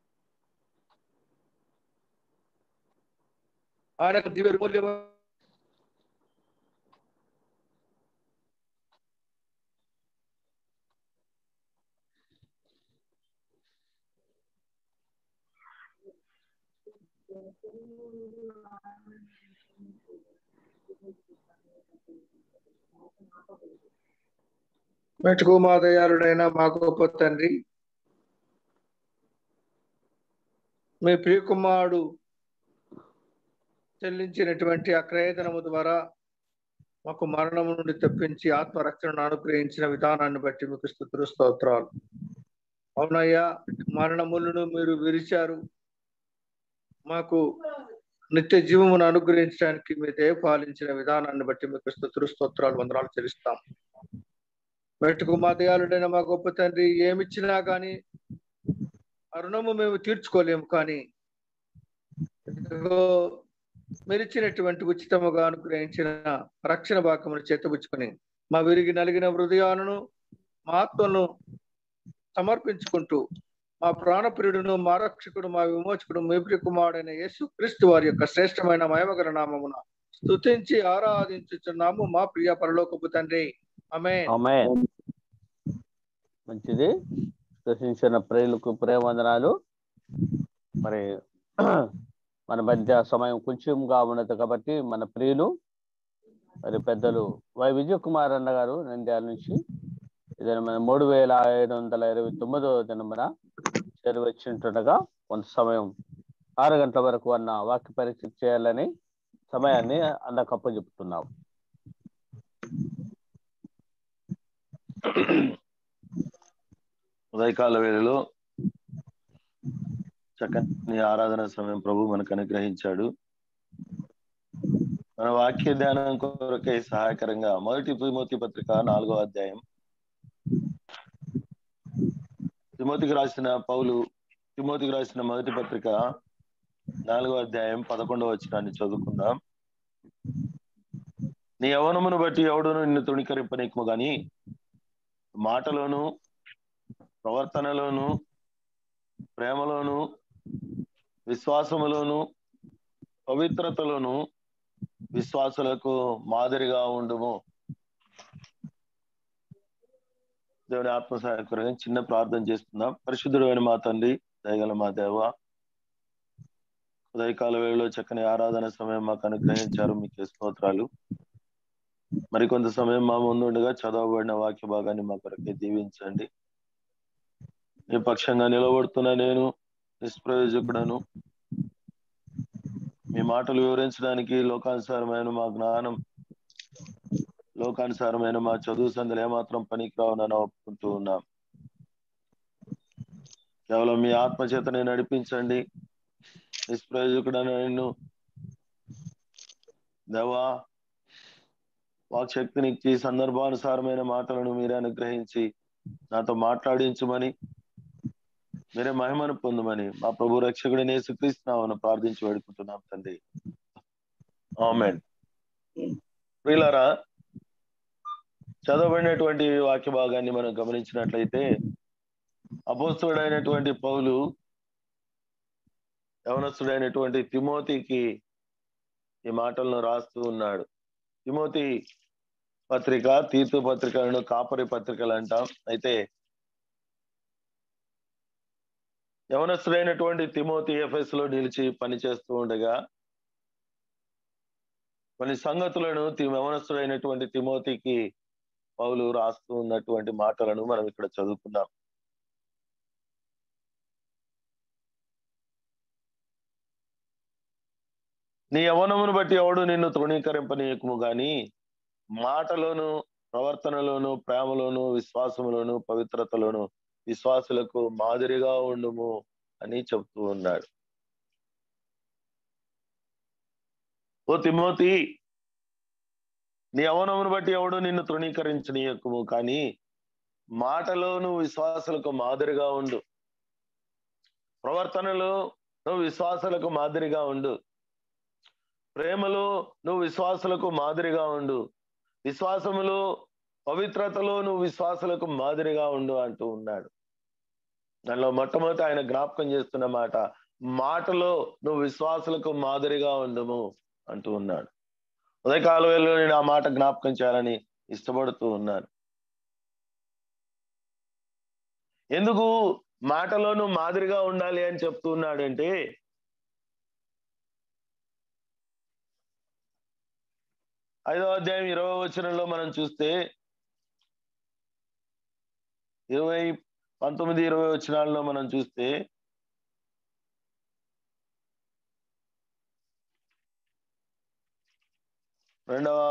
ఆయనకు దివ్య మూల్యమ మెట్టుకు మా దయాళుడైన మా గొప్ప తండ్రి మీ ప్రియకుమారుడు చెల్లించినటువంటి ఆ క్రయధనము ద్వారా మాకు మరణము నుండి తప్పించి ఆత్మరక్షణను అనుగ్రహించిన విధానాన్ని బట్టి మీకు స్థుతులు స్తోత్రాలు అవునయ్యా మరణములను మీరు విరిచారు మాకు నిత్య జీవమును అనుగ్రహించడానికి మీ దయ పాలించిన విధానాన్ని బట్టి మీకు స్థుతులు స్తోత్రాలు వందనాలు చెల్లిస్తాం మెట్టుకు మా దయాళుడైన మా గొప్ప తండ్రి ఏమిచ్చినా కానీ ఆ రుణము మేము తీర్చుకోలేము కానీ ఇదిగో మెరిచినటువంటి ఉచితముగా అనుగ్రహించిన రక్షణ భాగమును చేతబుచ్చుకొని మా విరిగి నలిగిన హృదయాలను మా ఆత్మను సమర్పించుకుంటూ మా ప్రాణప్రియుడును మా రక్షకుడు మా విమోచకుడు మీ ప్రియ కుమారుడైన యేసు క్రీస్తు వారి యొక్క శ్రేష్టమైన మయమగల నామమున స్తుతించి ఆరాధించుచున్నాము మా ప్రియ పరలోకపు తండ్రి ఆమె ఆమె మంచిది దర్శించిన ప్రియులకు ప్రేమవందనాలు మరి మన మధ్య సమయం కొంచెంగా ఉన్నది కాబట్టి మన ప్రియులు మరి పెద్దలు వై విజయ్ కుమార్ అన్న గారు నంద్యాల నుంచి ఇదని మన మూడు వేల ఏడు వందల ఇరవై తొమ్మిదో దినమున చేరువచ్చింటుండగా కొంత సమయం ఆరు గంటల వరకు అన్న వాక్య పరీక్ష చేయాలని సమయాన్ని అన్నకప్ప చెప్తున్నాం ఉదయకాల వేళలో చక్కని ఆరాధన సమయం ప్రభు మనకు అనుగ్రహించాడు మన వాక్య ధ్యానం కొరకై సహాయకరంగా మొదటి తిమోతి పత్రిక నాలుగో అధ్యాయం తిమోతికి రాసిన పౌలు తిమోతికి రాసిన మొదటి పత్రిక నాలుగో అధ్యాయం పదకొండవ వచనాన్ని చదువుకుందాం నీ యవనమును బట్టి ఎవడును నిన్ను తుణికరింపనీకము గాని మాటలోను ప్రవర్తనలోను ప్రేమలోను విశ్వాసములోను పవిత్రతలోను విశ్వాసులకు మాదిరిగా ఉండుము దేవుని ఆత్మ సహాయకురంగా చిన్న ప్రార్థన చేస్తున్నాం పరిశుద్ధుడైన మా తండ్రి దయగల మా దేవ ఉదయకాల వేళలో చక్కని ఆరాధన సమయం మాకు అనుగ్రహించారు మీకు స్తోత్రాలు మరికొంత సమయం మా ముందుండగా చదవబడిన వాక్య భాగాన్ని మా కొరకే దీవించండి మీ పక్షంగా నిలబడుతున్న నేను నిష్ప్రయోజకుడను మీ మాటలు వివరించడానికి లోకానుసారమైన మా జ్ఞానం లోకానుసారమైన మా చదువు సందులు ఏమాత్రం పనికి రావునని ఒప్పుకుంటూ ఉన్నాం కేవలం మీ ఆత్మ చేతనే నడిపించండి నిష్ప్రయోజకుడని నిన్ను దేవా వాక్శక్తినిచ్చి సందర్భానుసారమైన మాటలను మీరే అనుగ్రహించి నాతో మాట్లాడించమని మీరే మహిమను పొందమని మా ప్రభు రక్షకుడిని యేసుక్రీస్తున్నామని ప్రార్థించి వేడుకుంటున్నాం తండ్రి ఆమెన్ ప్రియులారా చదవబడినటువంటి వాక్య భాగాన్ని మనం గమనించినట్లయితే అపోస్తుడైనటువంటి పౌలు యవనస్తుడైనటువంటి తిమోతికి ఈ మాటలను రాస్తూ ఉన్నాడు తిమోతి పత్రిక తీర్థ పత్రికలను కాపరి పత్రికలు అంటాం అయితే యవనస్తుడైనటువంటి తిమోతి ఎఫ్ఎస్ లో నిలిచి పనిచేస్తూ ఉండగా కొన్ని సంగతులను తి- యవనస్తుడైనటువంటి తిమోతికి పౌలు రాస్తూ ఉన్నటువంటి మాటలను మనం ఇక్కడ చదువుకున్నాం నీ యవనమును బట్టి ఎవడు నిన్ను తృణీకరింపనీయకము గాని మాటలోను ప్రవర్తనలోను ప్రేమలోను విశ్వాసములోను పవిత్రతలోను విశ్వాసులకు మాదిరిగా ఉండుము అని చెప్తూ ఉన్నాడు ఓ తిమోతి నీ యవనమును బట్టి ఎవడు నిన్ను తృణీకరించనీయకము కానీ మాటలోను విశ్వాసులకు మాదిరిగా ఉండు ప్రవర్తనలో నువ్వు విశ్వాసులకు మాదిరిగా ఉండు ప్రేమలో నువ్వు విశ్వాసులకు మాదిరిగా ఉండు విశ్వాసములో పవిత్రతలో నువ్వు విశ్వాసులకు మాదిరిగా ఉండు అంటూ ఉన్నాడు దానిలో మొట్టమొదటి ఆయన జ్ఞాపకం చేస్తున్న మాట మాటలో నువ్వు విశ్వాసులకు మాదిరిగా ఉండుము అంటూ ఉన్నాడు ఉదయకాల వేళలో నేను ఆ మాట జ్ఞాపకం చేయాలని ఇష్టపడుతూ ఉన్నాను ఎందుకు మాటలో నువ్వు మాదిరిగా ఉండాలి అని చెప్తూ ఉన్నాడంటే ఐదో అధ్యాయం ఇరవై వచనంలో మనం చూస్తే ఇరవై పంతొమ్మిది ఇరవై వచనాల్లో మనం చూస్తే రెండవ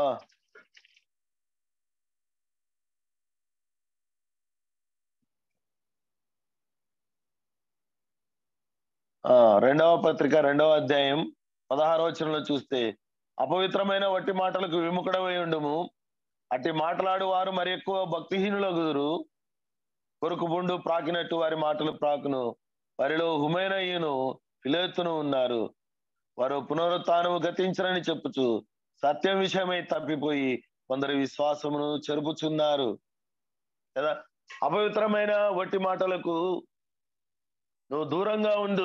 ఆ రెండవ పత్రిక రెండవ అధ్యాయం పదహారవ వచనంలో చూస్తే అపవిత్రమైన వట్టి మాటలకు విముఖుడమై ఉండుము అట్టి మాట్లాడు వారు మరి ఎక్కువ భక్తిహీనులగుదురు కొరుకు బుండు ప్రాకినట్టు వారి మాటలు ప్రాకును వారిలో హుమైనయ్యను ఫిలేతును ఉన్నారు వారు పునరుత్నము గతించరని చెప్పుచు సత్యం విషయమై తప్పిపోయి కొందరు విశ్వాసమును చెరుపుచున్నారు కదా అపవిత్రమైన వట్టి మాటలకు నువ్వు దూరంగా ఉండు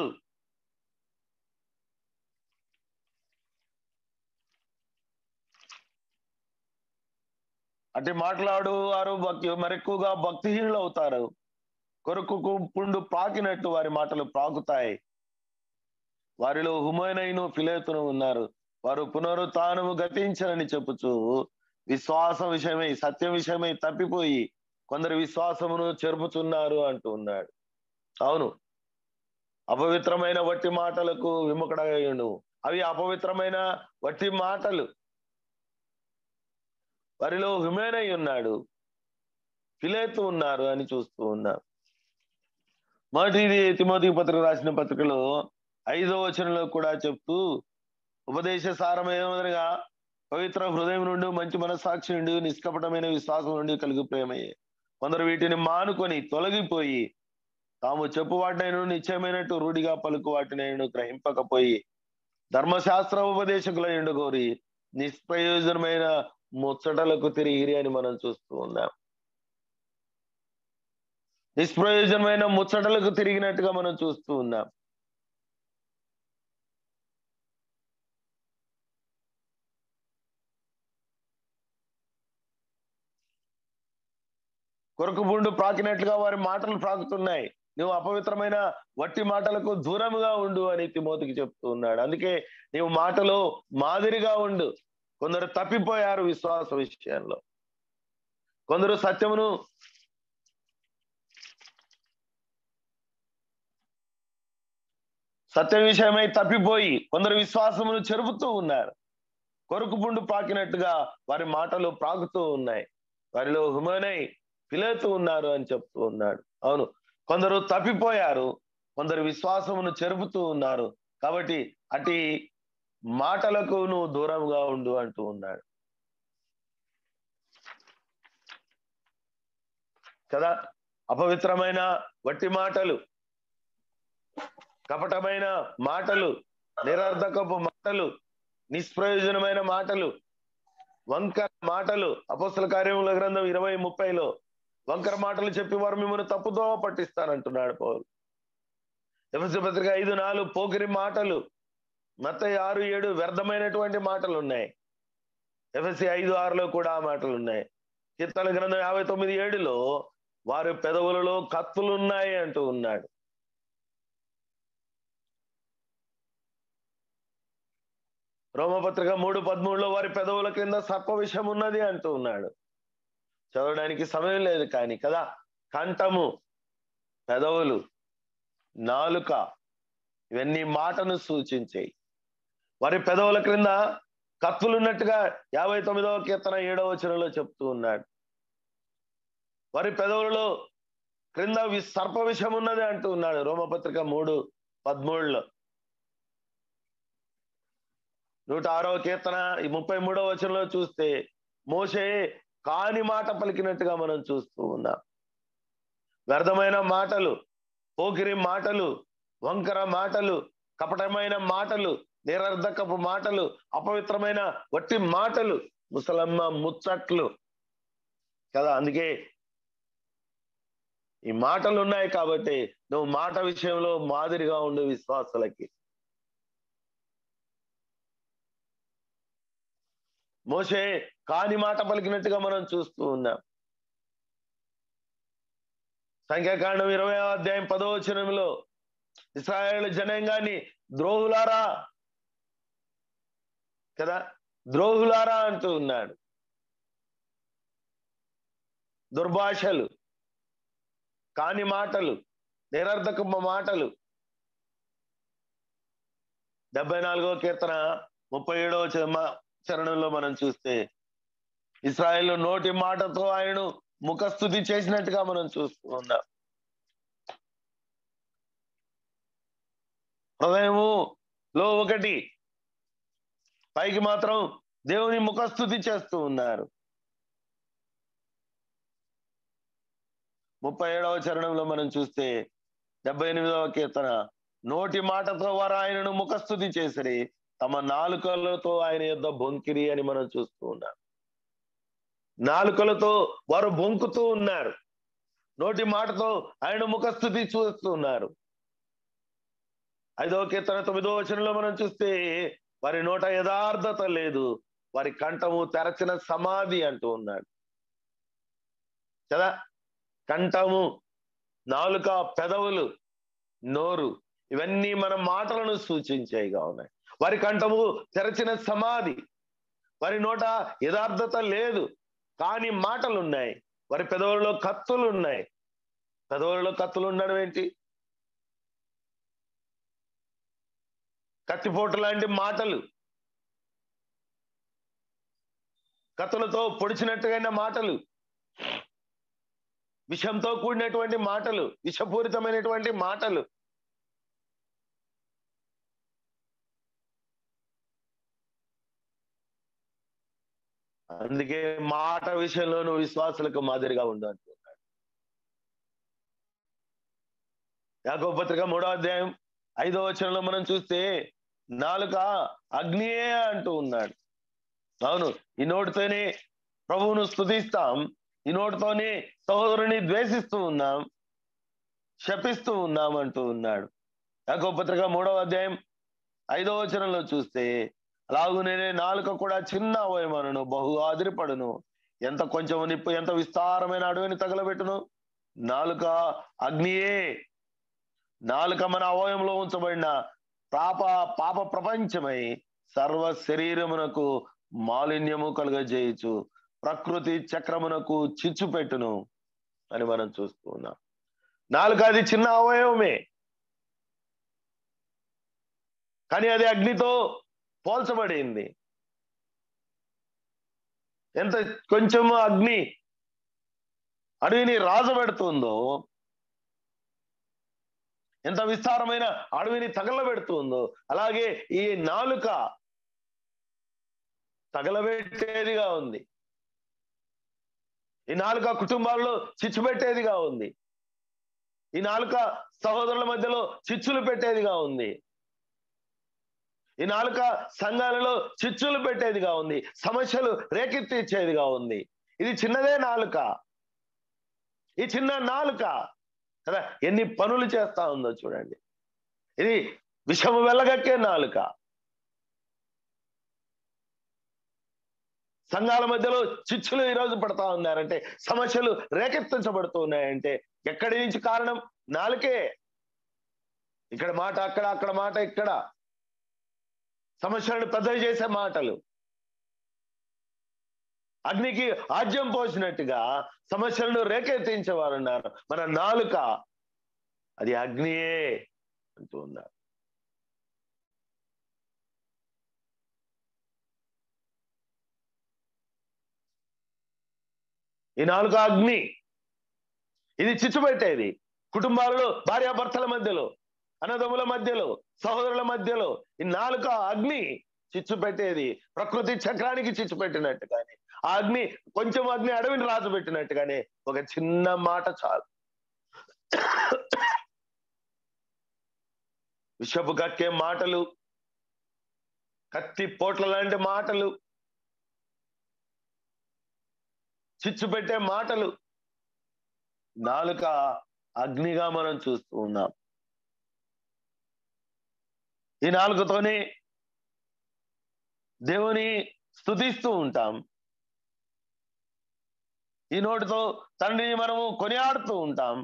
అంటే మాట్లాడు వారు భక్తి మరెక్కువగా భక్తిహీనులు అవుతారు కొరకు పుండు ప్రాకినట్టు వారి మాటలు ప్రాకుతాయి వారిలో హుమైనైను ఫిలేతును ఉన్నారు వారు పునరుత్నము గతించరని చెప్పుచు విశ్వాస విషయమై సత్య విషయమై తప్పిపోయి కొందరు విశ్వాసమును చెరుపుచున్నారు అంటూ ఉన్నాడు అవును అపవిత్రమైన వట్టి మాటలకు విముఖడయ్యుండు అవి అపవిత్రమైన వట్టి మాటలు వారిలో హుమేనై ఉన్నాడు ఫిలేతు ఉన్నారు అని చూస్తూ ఉన్నాం మొదటిది తిమోతి పత్రిక రాసిన పత్రికలో ఐదో వచనంలో కూడా చెప్తూ ఉపదేశ సారమేమనగా పవిత్ర హృదయం నుండి మంచి మనస్సాక్షి నుండి నిష్కపటమైన విశ్వాసం నుండి కలిగి ప్రేమయ్యే కొందరు వీటిని మానుకొని తొలగిపోయి తాము చెప్పు వాటినైనా నిశ్చయమైనట్టు రూఢిగా పలుకు వాటినైనా గ్రహింపకపోయి ధర్మశాస్త్ర ఉపదేశకుల ఎండుకోరి నిష్ప్రయోజనమైన ముచ్చటలకు తిరిగిరి అని మనం చూస్తూ ఉన్నాం నిష్ప్రయోజనమైన ముచ్చటలకు తిరిగినట్టుగా మనం చూస్తూ ఉన్నాం కొరకు బుండు ప్రాకినట్లుగా వారి మాటలు ప్రాకుతున్నాయి నువ్వు అపవిత్రమైన వట్టి మాటలకు దూరముగా ఉండు అని తిమోతికి చెప్తూ ఉన్నాడు అందుకే నీవు మాటలో మాదిరిగా ఉండు కొందరు తప్పిపోయారు విశ్వాస విషయంలో కొందరు సత్యమును సత్య విషయమై తప్పిపోయి కొందరు విశ్వాసమును చెరుపుతూ ఉన్నారు కొరకు పుండు ప్రాకినట్టుగా వారి మాటలు ప్రాకుతూ ఉన్నాయి వారిలో హుమనై పిలుతూ ఉన్నారు అని చెప్తూ ఉన్నాడు అవును కొందరు తప్పిపోయారు కొందరు విశ్వాసమును చెరుపుతూ ఉన్నారు కాబట్టి అటు మాటలకు నువ్వు దూరంగా ఉండు అంటూ ఉన్నాడు కదా అపవిత్రమైన వట్టి మాటలు కపటమైన మాటలు నిరర్ధకపు మాటలు నిష్ప్రయోజనమైన మాటలు వంక మాటలు అపోస్తల కార్యముల గ్రంథం ఇరవై ముప్పైలో వంకర మాటలు చెప్పి వారు మిమ్మల్ని తప్పుదోవ పట్టిస్తానంటున్నాడు పౌలు ఎఫ్ఎస్సి పత్రిక ఐదు నాలుగు పోకిరి మాటలు మత ఆరు ఏడు వ్యర్థమైనటువంటి మాటలు ఉన్నాయి ఎఫ్ఎస్సి ఐదు ఆరులో కూడా ఆ మాటలు ఉన్నాయి కీర్తన గ్రంథం యాభై తొమ్మిది ఏడులో వారి పెదవులలో కత్తులు ఉన్నాయి అంటూ ఉన్నాడు రోమపత్రిక మూడు పదమూడులో వారి పెదవుల కింద సర్ప విషం ఉన్నది అంటూ ఉన్నాడు చదవడానికి సమయం లేదు కానీ కదా కంఠము పెదవులు నాలుక ఇవన్నీ మాటను సూచించాయి వారి పెదవుల క్రింద కత్తులున్నట్టుగా యాభై తొమ్మిదవ కీర్తన ఏడవ వచనంలో చెప్తూ ఉన్నాడు వారి పెదవులలో క్రింద వి- సర్ప విషం ఉన్నది అంటూ ఉన్నాడు రోమపత్రిక మూడు పదమూడులో నూట ఆరవ కీర్తన ఈ ముప్పై మూడవ వచనంలో చూస్తే మోసే కాని మాట పలికినట్టుగా మనం చూస్తూ ఉన్నాం వ్యర్థమైన మాటలు పోకిరి మాటలు వంకర మాటలు కపటమైన మాటలు నిరర్ధకపు మాటలు అపవిత్రమైన వట్టి మాటలు ముసలమ్మ ముచ్చట్లు కదా అందుకే ఈ మాటలు ఉన్నాయి కాబట్టి నువ్వు మాట విషయంలో మాదిరిగా ఉండు విశ్వాసులకి మోసే కాని మాట పలికినట్టుగా మనం చూస్తూ ఉన్నాం సంఖ్యాకాండం ఇరవై అధ్యాయం పదో వచనంలో ఇస్రాయేల్ జనాంగాన్ని ద్రోహులారా కదా ద్రోహులారా అంటూ ఉన్నాడు దుర్భాషలు కాని మాటలు నిరర్ధకపు మాటలు డెబ్బై నాలుగో కీర్తన ముప్పై ఏడవ చమ- చరణంలో మనం చూస్తే ఇస్రాయేల్ నోటి మాటతో ఆయనను ముఖస్థుతి చేసినట్టుగా మనం చూస్తూ ఉన్నాం హృదయము లో ఒకటి పైకి మాత్రం దేవుని ముఖస్థుతి చేస్తూ ఉన్నారు ముప్పై ఏడవ చరణంలో మనం చూస్తే డెబ్బై ఎనిమిదవ కీర్తన నోటి మాటతో వారు ఆయనను ముఖస్థుతి చేసిరి తమ నాలుకలతో ఆయన యొద్ద బొంకిరి అని మనం చూస్తూ ఉన్నాం నాలుకలతో వారు బొంకుతూ ఉన్నారు నోటి మాటతో ఆయన ముఖస్థుతి చూస్తూ ఉన్నారు ఐదవ కీర్తన తొమ్మిదో వచనంలో మనం చూస్తే వారి నోట యథార్థత లేదు వారి కంఠము తెరచిన సమాధి అంటూ ఉన్నాడు కదా కంఠము నాలుక పెదవులు నోరు ఇవన్నీ మన మాటలను సూచించేవిగా ఉన్నాయి వారి కంఠము తెరచిన సమాధి వారి నోట యథార్థత లేదు కానీ మాటలు ఉన్నాయి వారి పెదవులలో కత్తులు ఉన్నాయి పెదవులలో కత్తులు ఉండడం ఏంటి కత్తిపోటు లాంటి మాటలు కత్తులతో పొడిచినట్టుగా మాటలు విషంతో కూడినటువంటి మాటలు విషపూరితమైనటువంటి మాటలు అందుకే మాట విషయంలో నువ్వు విశ్వాసులకు మాదిరిగా ఉండు అంటున్నాడు యాకో పత్రిక మూడో అధ్యాయం ఐదో వచనంలో మనం చూస్తే నాలుక అగ్నియే అంటూ ఉన్నాడు అవును ఈ నోటితోనే ప్రభువును స్తుతిస్తాం ఈ నోటితోనే సహోదరుని ద్వేషిస్తూ ఉన్నాం శపిస్తూ ఉన్నాం అంటూ ఉన్నాడు యాకో పత్రిక మూడవ అధ్యాయం ఐదో వచనంలో చూస్తే అలాగునే నాలుక కూడా చిన్న అవయమనను బహు ఆదిరిపడును ఎంత కొంచెం నిప్పు ఎంత విస్తారమైన అడవిని తగలబెట్టును నాలుక అగ్నియే నాలుక మన అవయంలో ఉంచబడిన పాప పాప ప్రపంచమై సర్వ శరీరమునకు మాలిన్యము కలుగజేయచ్చు ప్రకృతి చక్రమునకు చిచ్చు పెట్టును అని మనం చూస్తూ ఉన్నాం నాలుక అది చిన్న అవయవమే కానీ అది అగ్నితో పోల్చబడింది ఎంత కొంచెం అగ్ని అడవిని రాజబెడుతుందో ఎంత విస్తారమైన అడవిని తగలబెడుతుందో అలాగే ఈ నాలుక తగలబెట్టేదిగా ఉంది ఈ నాలుక కుటుంబాల్లో చిచ్చు పెట్టేదిగా ఉంది ఈ నాలుక సహోదరుల మధ్యలో చిచ్చులు పెట్టేదిగా ఉంది ఈ నాలుక సంఘాలలో చిచ్చులు పెట్టేదిగా ఉంది సమస్యలు రేకెత్తిచ్చేదిగా ఉంది ఇది చిన్నదే నాలుక ఈ చిన్న నాలుక కదా ఎన్ని పనులు చేస్తా ఉందో చూడండి ఇది విషము వెళ్ళగక్కే నాలుక సంఘాల మధ్యలో చిచ్చులు ఈరోజు పడతా ఉన్నారంటే సమస్యలు రేకెత్తించబడుతూ ఉన్నాయంటే ఎక్కడి నుంచి కారణం నాలుకే ఇక్కడ మాట అక్కడ అక్కడ మాట ఇక్కడ సమస్యలను పెద్దవి చేసే మాటలు అగ్నికి ఆజ్యం పోసినట్టుగా సమస్యలను రేకెత్తించేవారు ఉన్నారు మన నాలుక అది అగ్నియే అంటూ ఉన్నారు ఈ నాలుక అగ్ని ఇది చిచ్చు పెట్టేది కుటుంబాలలో భార్యాభర్తల మధ్యలో అన్నదమ్ముల మధ్యలో సహోదరుల మధ్యలో ఈ నాలుక అగ్ని చిచ్చు పెట్టేది ప్రకృతి చక్రానికి చిచ్చు పెట్టినట్టుగానే ఆ అగ్ని కొంచెం అగ్ని అడవిని రాజు పెట్టినట్టుగానే ఒక చిన్న మాట చాలు విషపు కక్కే మాటలు కత్తి పోట్ల లాంటి మాటలు చిచ్చు పెట్టే మాటలు నాలుక అగ్నిగా మనం చూస్తూ ఉన్నాం ఈ నాలుకతోనే దేవుని స్తుతిస్తూ ఉంటాం ఈ నోటితో తండ్రిని మనము కొనియాడుతూ ఉంటాం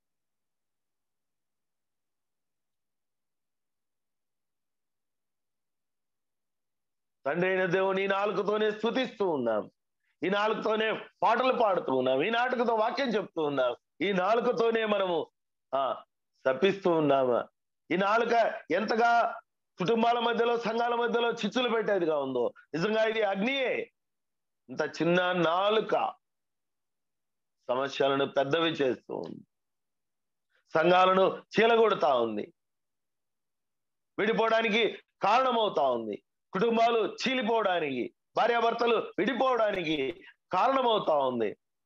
తండ్రి అయిన దేవుని ఈ నాలుగుతోనే స్థుతిస్తూ ఉన్నాం ఈ నాలుగుతోనే పాటలు పాడుతూ ఉన్నాం ఈ నాలుగుతో వాక్యం చెప్తూ ఉన్నాం ఈ నాలుగుతోనే మనము ఆ తప్పిస్తూ ఉన్నామా ఈ నాలుక ఎంతగా కుటుంబాల మధ్యలో సంఘాల మధ్యలో చిచ్చులు పెట్టేదిగా ఉందో నిజంగా ఇది అగ్నియే ఇంత చిన్న నాలుక సమస్యలను పెద్దవి చేస్తూ ఉంది సంఘాలను చీలగొడతా ఉంది విడిపోవడానికి కారణమవుతా ఉంది కుటుంబాలు చీలిపోవడానికి భార్యాభర్తలు విడిపోవడానికి కారణమవుతా ఉంది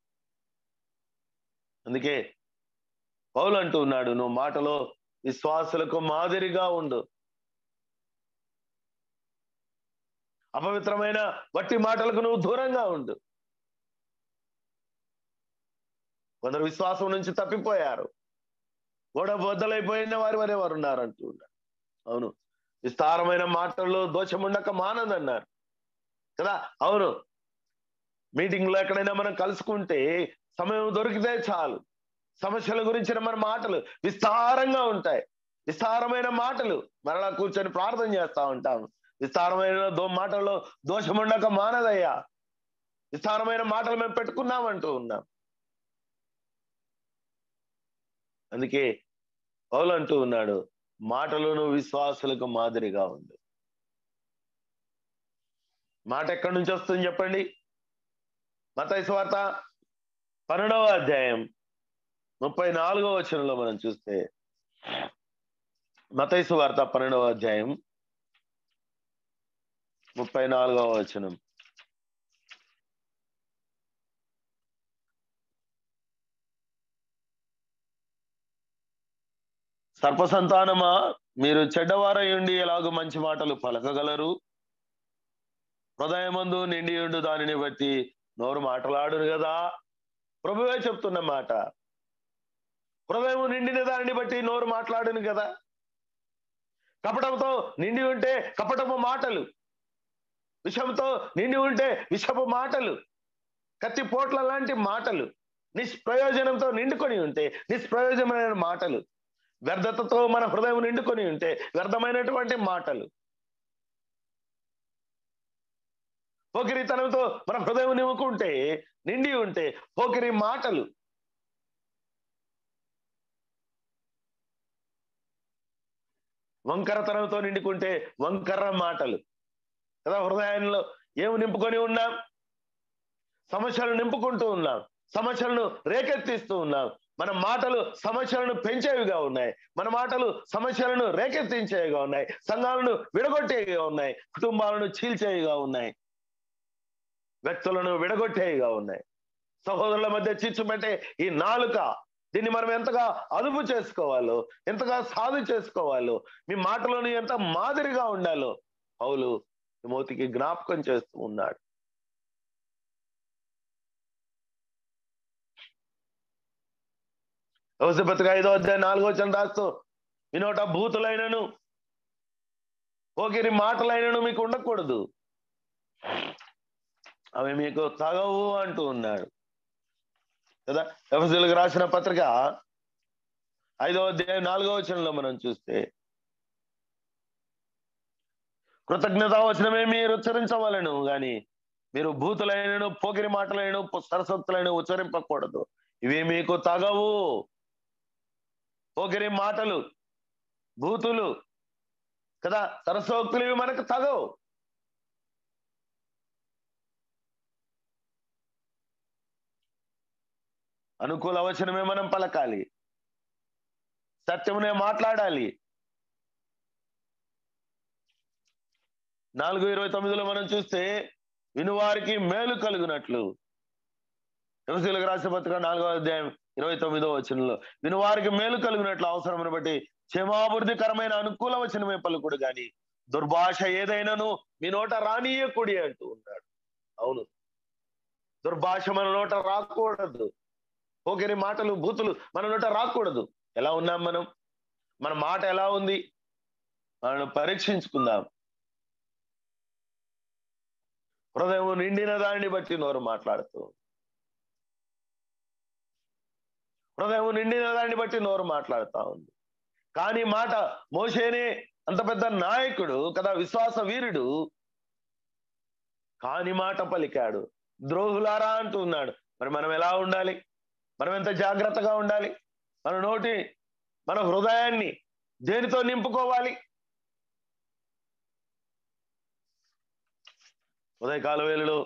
అందుకే పౌలు అంటూ ఉన్నాడు నువ్వు మాటలో విశ్వాసులకు మాదిరిగా ఉండు అపవిత్రమైన వట్టి మాటలకు నువ్వు దూరంగా ఉండు కొందరు విశ్వాసం నుంచి తప్పిపోయారు గోడ బొద్దలైపోయిన వారి వరే వారు ఉన్నారు అంటూ ఉన్నారు అవును విస్తారమైన మాటల్లో దోషముండక మానదన్నారు కదా అవును మీటింగ్ లో ఎక్కడైనా మనం కలుసుకుంటే సమయం దొరికితే చాలు సమస్యల గురించిన మన మాటలు విస్తారంగా ఉంటాయి విస్తారమైన మాటలు మరలా కూర్చొని ప్రార్థన చేస్తా ఉంటాం విస్తారమైన దో మాటల్లో దోషముండక మానదయ్యా విస్తారమైన మాటలు మేము పెట్టుకున్నామంటూ ఉన్నాం అందుకే పౌలు అంటూ ఉన్నాడు మాటలను విశ్వాసులకు మాదిరిగా ఉంది మాట ఎక్కడి నుంచి వస్తుంది చెప్పండి మతైసు వార్త పన్నెండవ అధ్యాయం ముప్పై నాలుగవ వచనంలో మనం చూస్తే మతైసు వార్త పన్నెండవ అధ్యాయం ముప్పై నాలుగవ వచనం సర్పసంతానమా మీరు చెడ్డవారై ఉండి ఎలాగో మంచి మాటలు పలకగలరు హృదయమందు నిండి ఉండు దానిని బట్టి నోరు మాటలాడును కదా ప్రభువే చెప్తున్న మాట హృదయం నిండిన దానిని బట్టి నోరు మాట్లాడును కదా కపటంతో నిండి ఉంటే కపటపు మాటలు విషంతో నిండి ఉంటే విషపు మాటలు కత్తి పోట్ల లాంటి మాటలు నిష్ప్రయోజనంతో నిండుకొని ఉంటే నిష్ప్రయోజనమైన మాటలు వ్యర్థతతో మన హృదయం నిండుకొని ఉంటే వ్యర్థమైనటువంటి మాటలు పోకిరితనంతో మన హృదయం నింపుకుంటే నిండి ఉంటే పోకిరి మాటలు వంకరతనంతో నిండుకుంటే వంకర మాటలు కదా హృదయంలో ఏమి నింపుకొని ఉన్నాం సమస్యలు నింపుకుంటూ ఉన్నాం సమస్యలను రేకెత్తిస్తూ ఉన్నాం మన మాటలు సమస్యలను పెంచేవిగా ఉన్నాయి మన మాటలు సమస్యలను రేకెత్తించేవిగా ఉన్నాయి సంఘాలను విడగొట్టేవిగా ఉన్నాయి కుటుంబాలను చీల్చేవిగా ఉన్నాయి వ్యక్తులను విడగొట్టేవిగా ఉన్నాయి సహోదరుల మధ్య చిచ్చు పెట్టే ఈ నాలుక దీన్ని మనం ఎంతగా అదుపు చేసుకోవాలో ఎంతగా సాధు చేసుకోవాలో మీ మాటలోని ఎంత మాదిరిగా ఉండాలో పౌలు మోతికి జ్ఞాపకం చేస్తూ ఉన్నాడు యోసేపత్రిక ఐదో అధ్యాయం నాలుగో వచనం రాస్తూ మీ నోట భూతులైనను పోకిరి మాటలైనను మీకు ఉండకూడదు అవి మీకు తగవు అంటూ ఉన్నాడు కదా ఎఫ్ఎస్సీలకు రాసిన పత్రిక ఐదో అధ్యాయం నాలుగో వచనంలో మనం చూస్తే కృతజ్ఞత వచనమే మీరు ఉచ్చరించవలను గాని మీరు భూతులైనను పోకిరి మాటలైన సరస్వతులైన ఉచ్చరింపకూడదు ఇవి మీకు తగవు పోకిరి మాటలు భూతులు కదా సరస్వక్తులు ఇవి మనకు తగవు అనుకూల వచనమే మనం పలకాలి సత్యమునే మాట్లాడాలి నాలుగు ఇరవై తొమ్మిదిలో మనం చూస్తే వినువారికి మేలు కలుగునట్లు యువశీలకు రాసిన పత్రిక నాలుగో అధ్యాయం ఇరవై తొమ్మిదో వచనంలో వినువారికి మేలు కలుగునట్లు అవసరమును బట్టి క్షేమాభివృద్ధికరమైన అనుకూల వచనమే పలుకుడు గాని దుర్భాష ఏదైనాను మీ నోట రానీయకుడి అంటూ ఉన్నాడు అవును దుర్భాష మన నోట రాకూడదు పోకిరి మాటలు బూతులు మన నోట రాకూడదు ఎలా ఉన్నాం మనం మన మాట ఎలా ఉంది మనం పరీక్షించుకుందాం హృదయం నిండిన దాన్ని బట్టి నోరు మాట్లాడుతూ హృదయం నిండిన దాన్ని బట్టి నోరు మాట్లాడుతా ఉంది కానీ మాట మోసేనే అంత పెద్ద నాయకుడు కదా విశ్వాస వీరుడు కాని మాట పలికాడు ద్రోహులారా అంటూ ఉన్నాడు మరి మనం ఎలా ఉండాలి మనం ఎంత జాగ్రత్తగా ఉండాలి మన నోటి మన హృదయాన్ని దేనితో నింపుకోవాలి ఉదయకాల వేళలో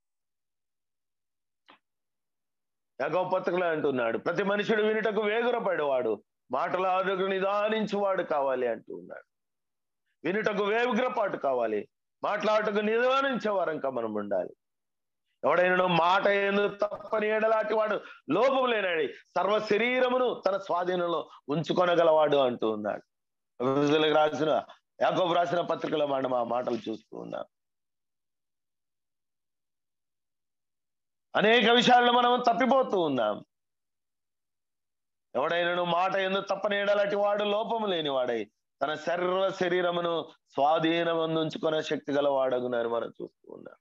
యాగవ పత్రికలు అంటున్నాడు ప్రతి మనుషుడు వినుటకు వేగురపడేవాడు మాటల ఆరోగ్యం నిదానించువాడు కావాలి అంటూ ఉన్నాడు వినుటకు వేగురపాటు కావాలి మాట్లాడటకు నిదానించే వారంక మనం ఉండాలి ఎవడైనా మాట ఏందు తప్పని ఏడలాంటి వాడు లోపం లేనాడు సర్వ శరీరమును తన స్వాధీనంలో ఉంచుకొనగలవాడు అంటూ ఉన్నాడు ఎఫెసీయులకు రాసిన యాకోబు రాసిన పత్రికలో మనం ఆ మాటలు చూస్తూ ఉన్నాం అనేక విషయాల్లో మనం తప్పిపోతూ ఉన్నాం ఎవడైనా మాట ఎందుకు తప్పని ఏడలాంటి వాడు లోపము లేని వాడై తన శరీర శరీరమును స్వాధీనం ఉంచుకునే శక్తి గల వాడగునని మనం చూస్తూ ఉన్నాం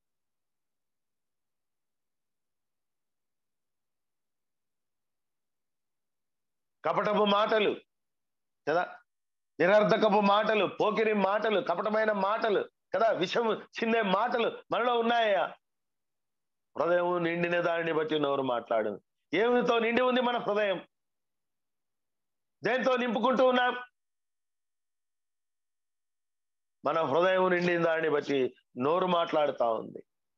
కపటపు మాటలు కదా నిరర్ధకపు మాటలు పోకిరి మాటలు కపటమైన మాటలు కదా విషము చిన్నే మాటలు మనలో ఉన్నాయా హృదయం నిండిన దానిని బట్టి నోరు మాట్లాడు ఏమితో నిండి ఉంది మన హృదయం దేంతో నింపుకుంటూ ఉన్నాం మన హృదయం నిండిన దాన్ని బట్టి నోరు మాట్లాడుతా ఉంది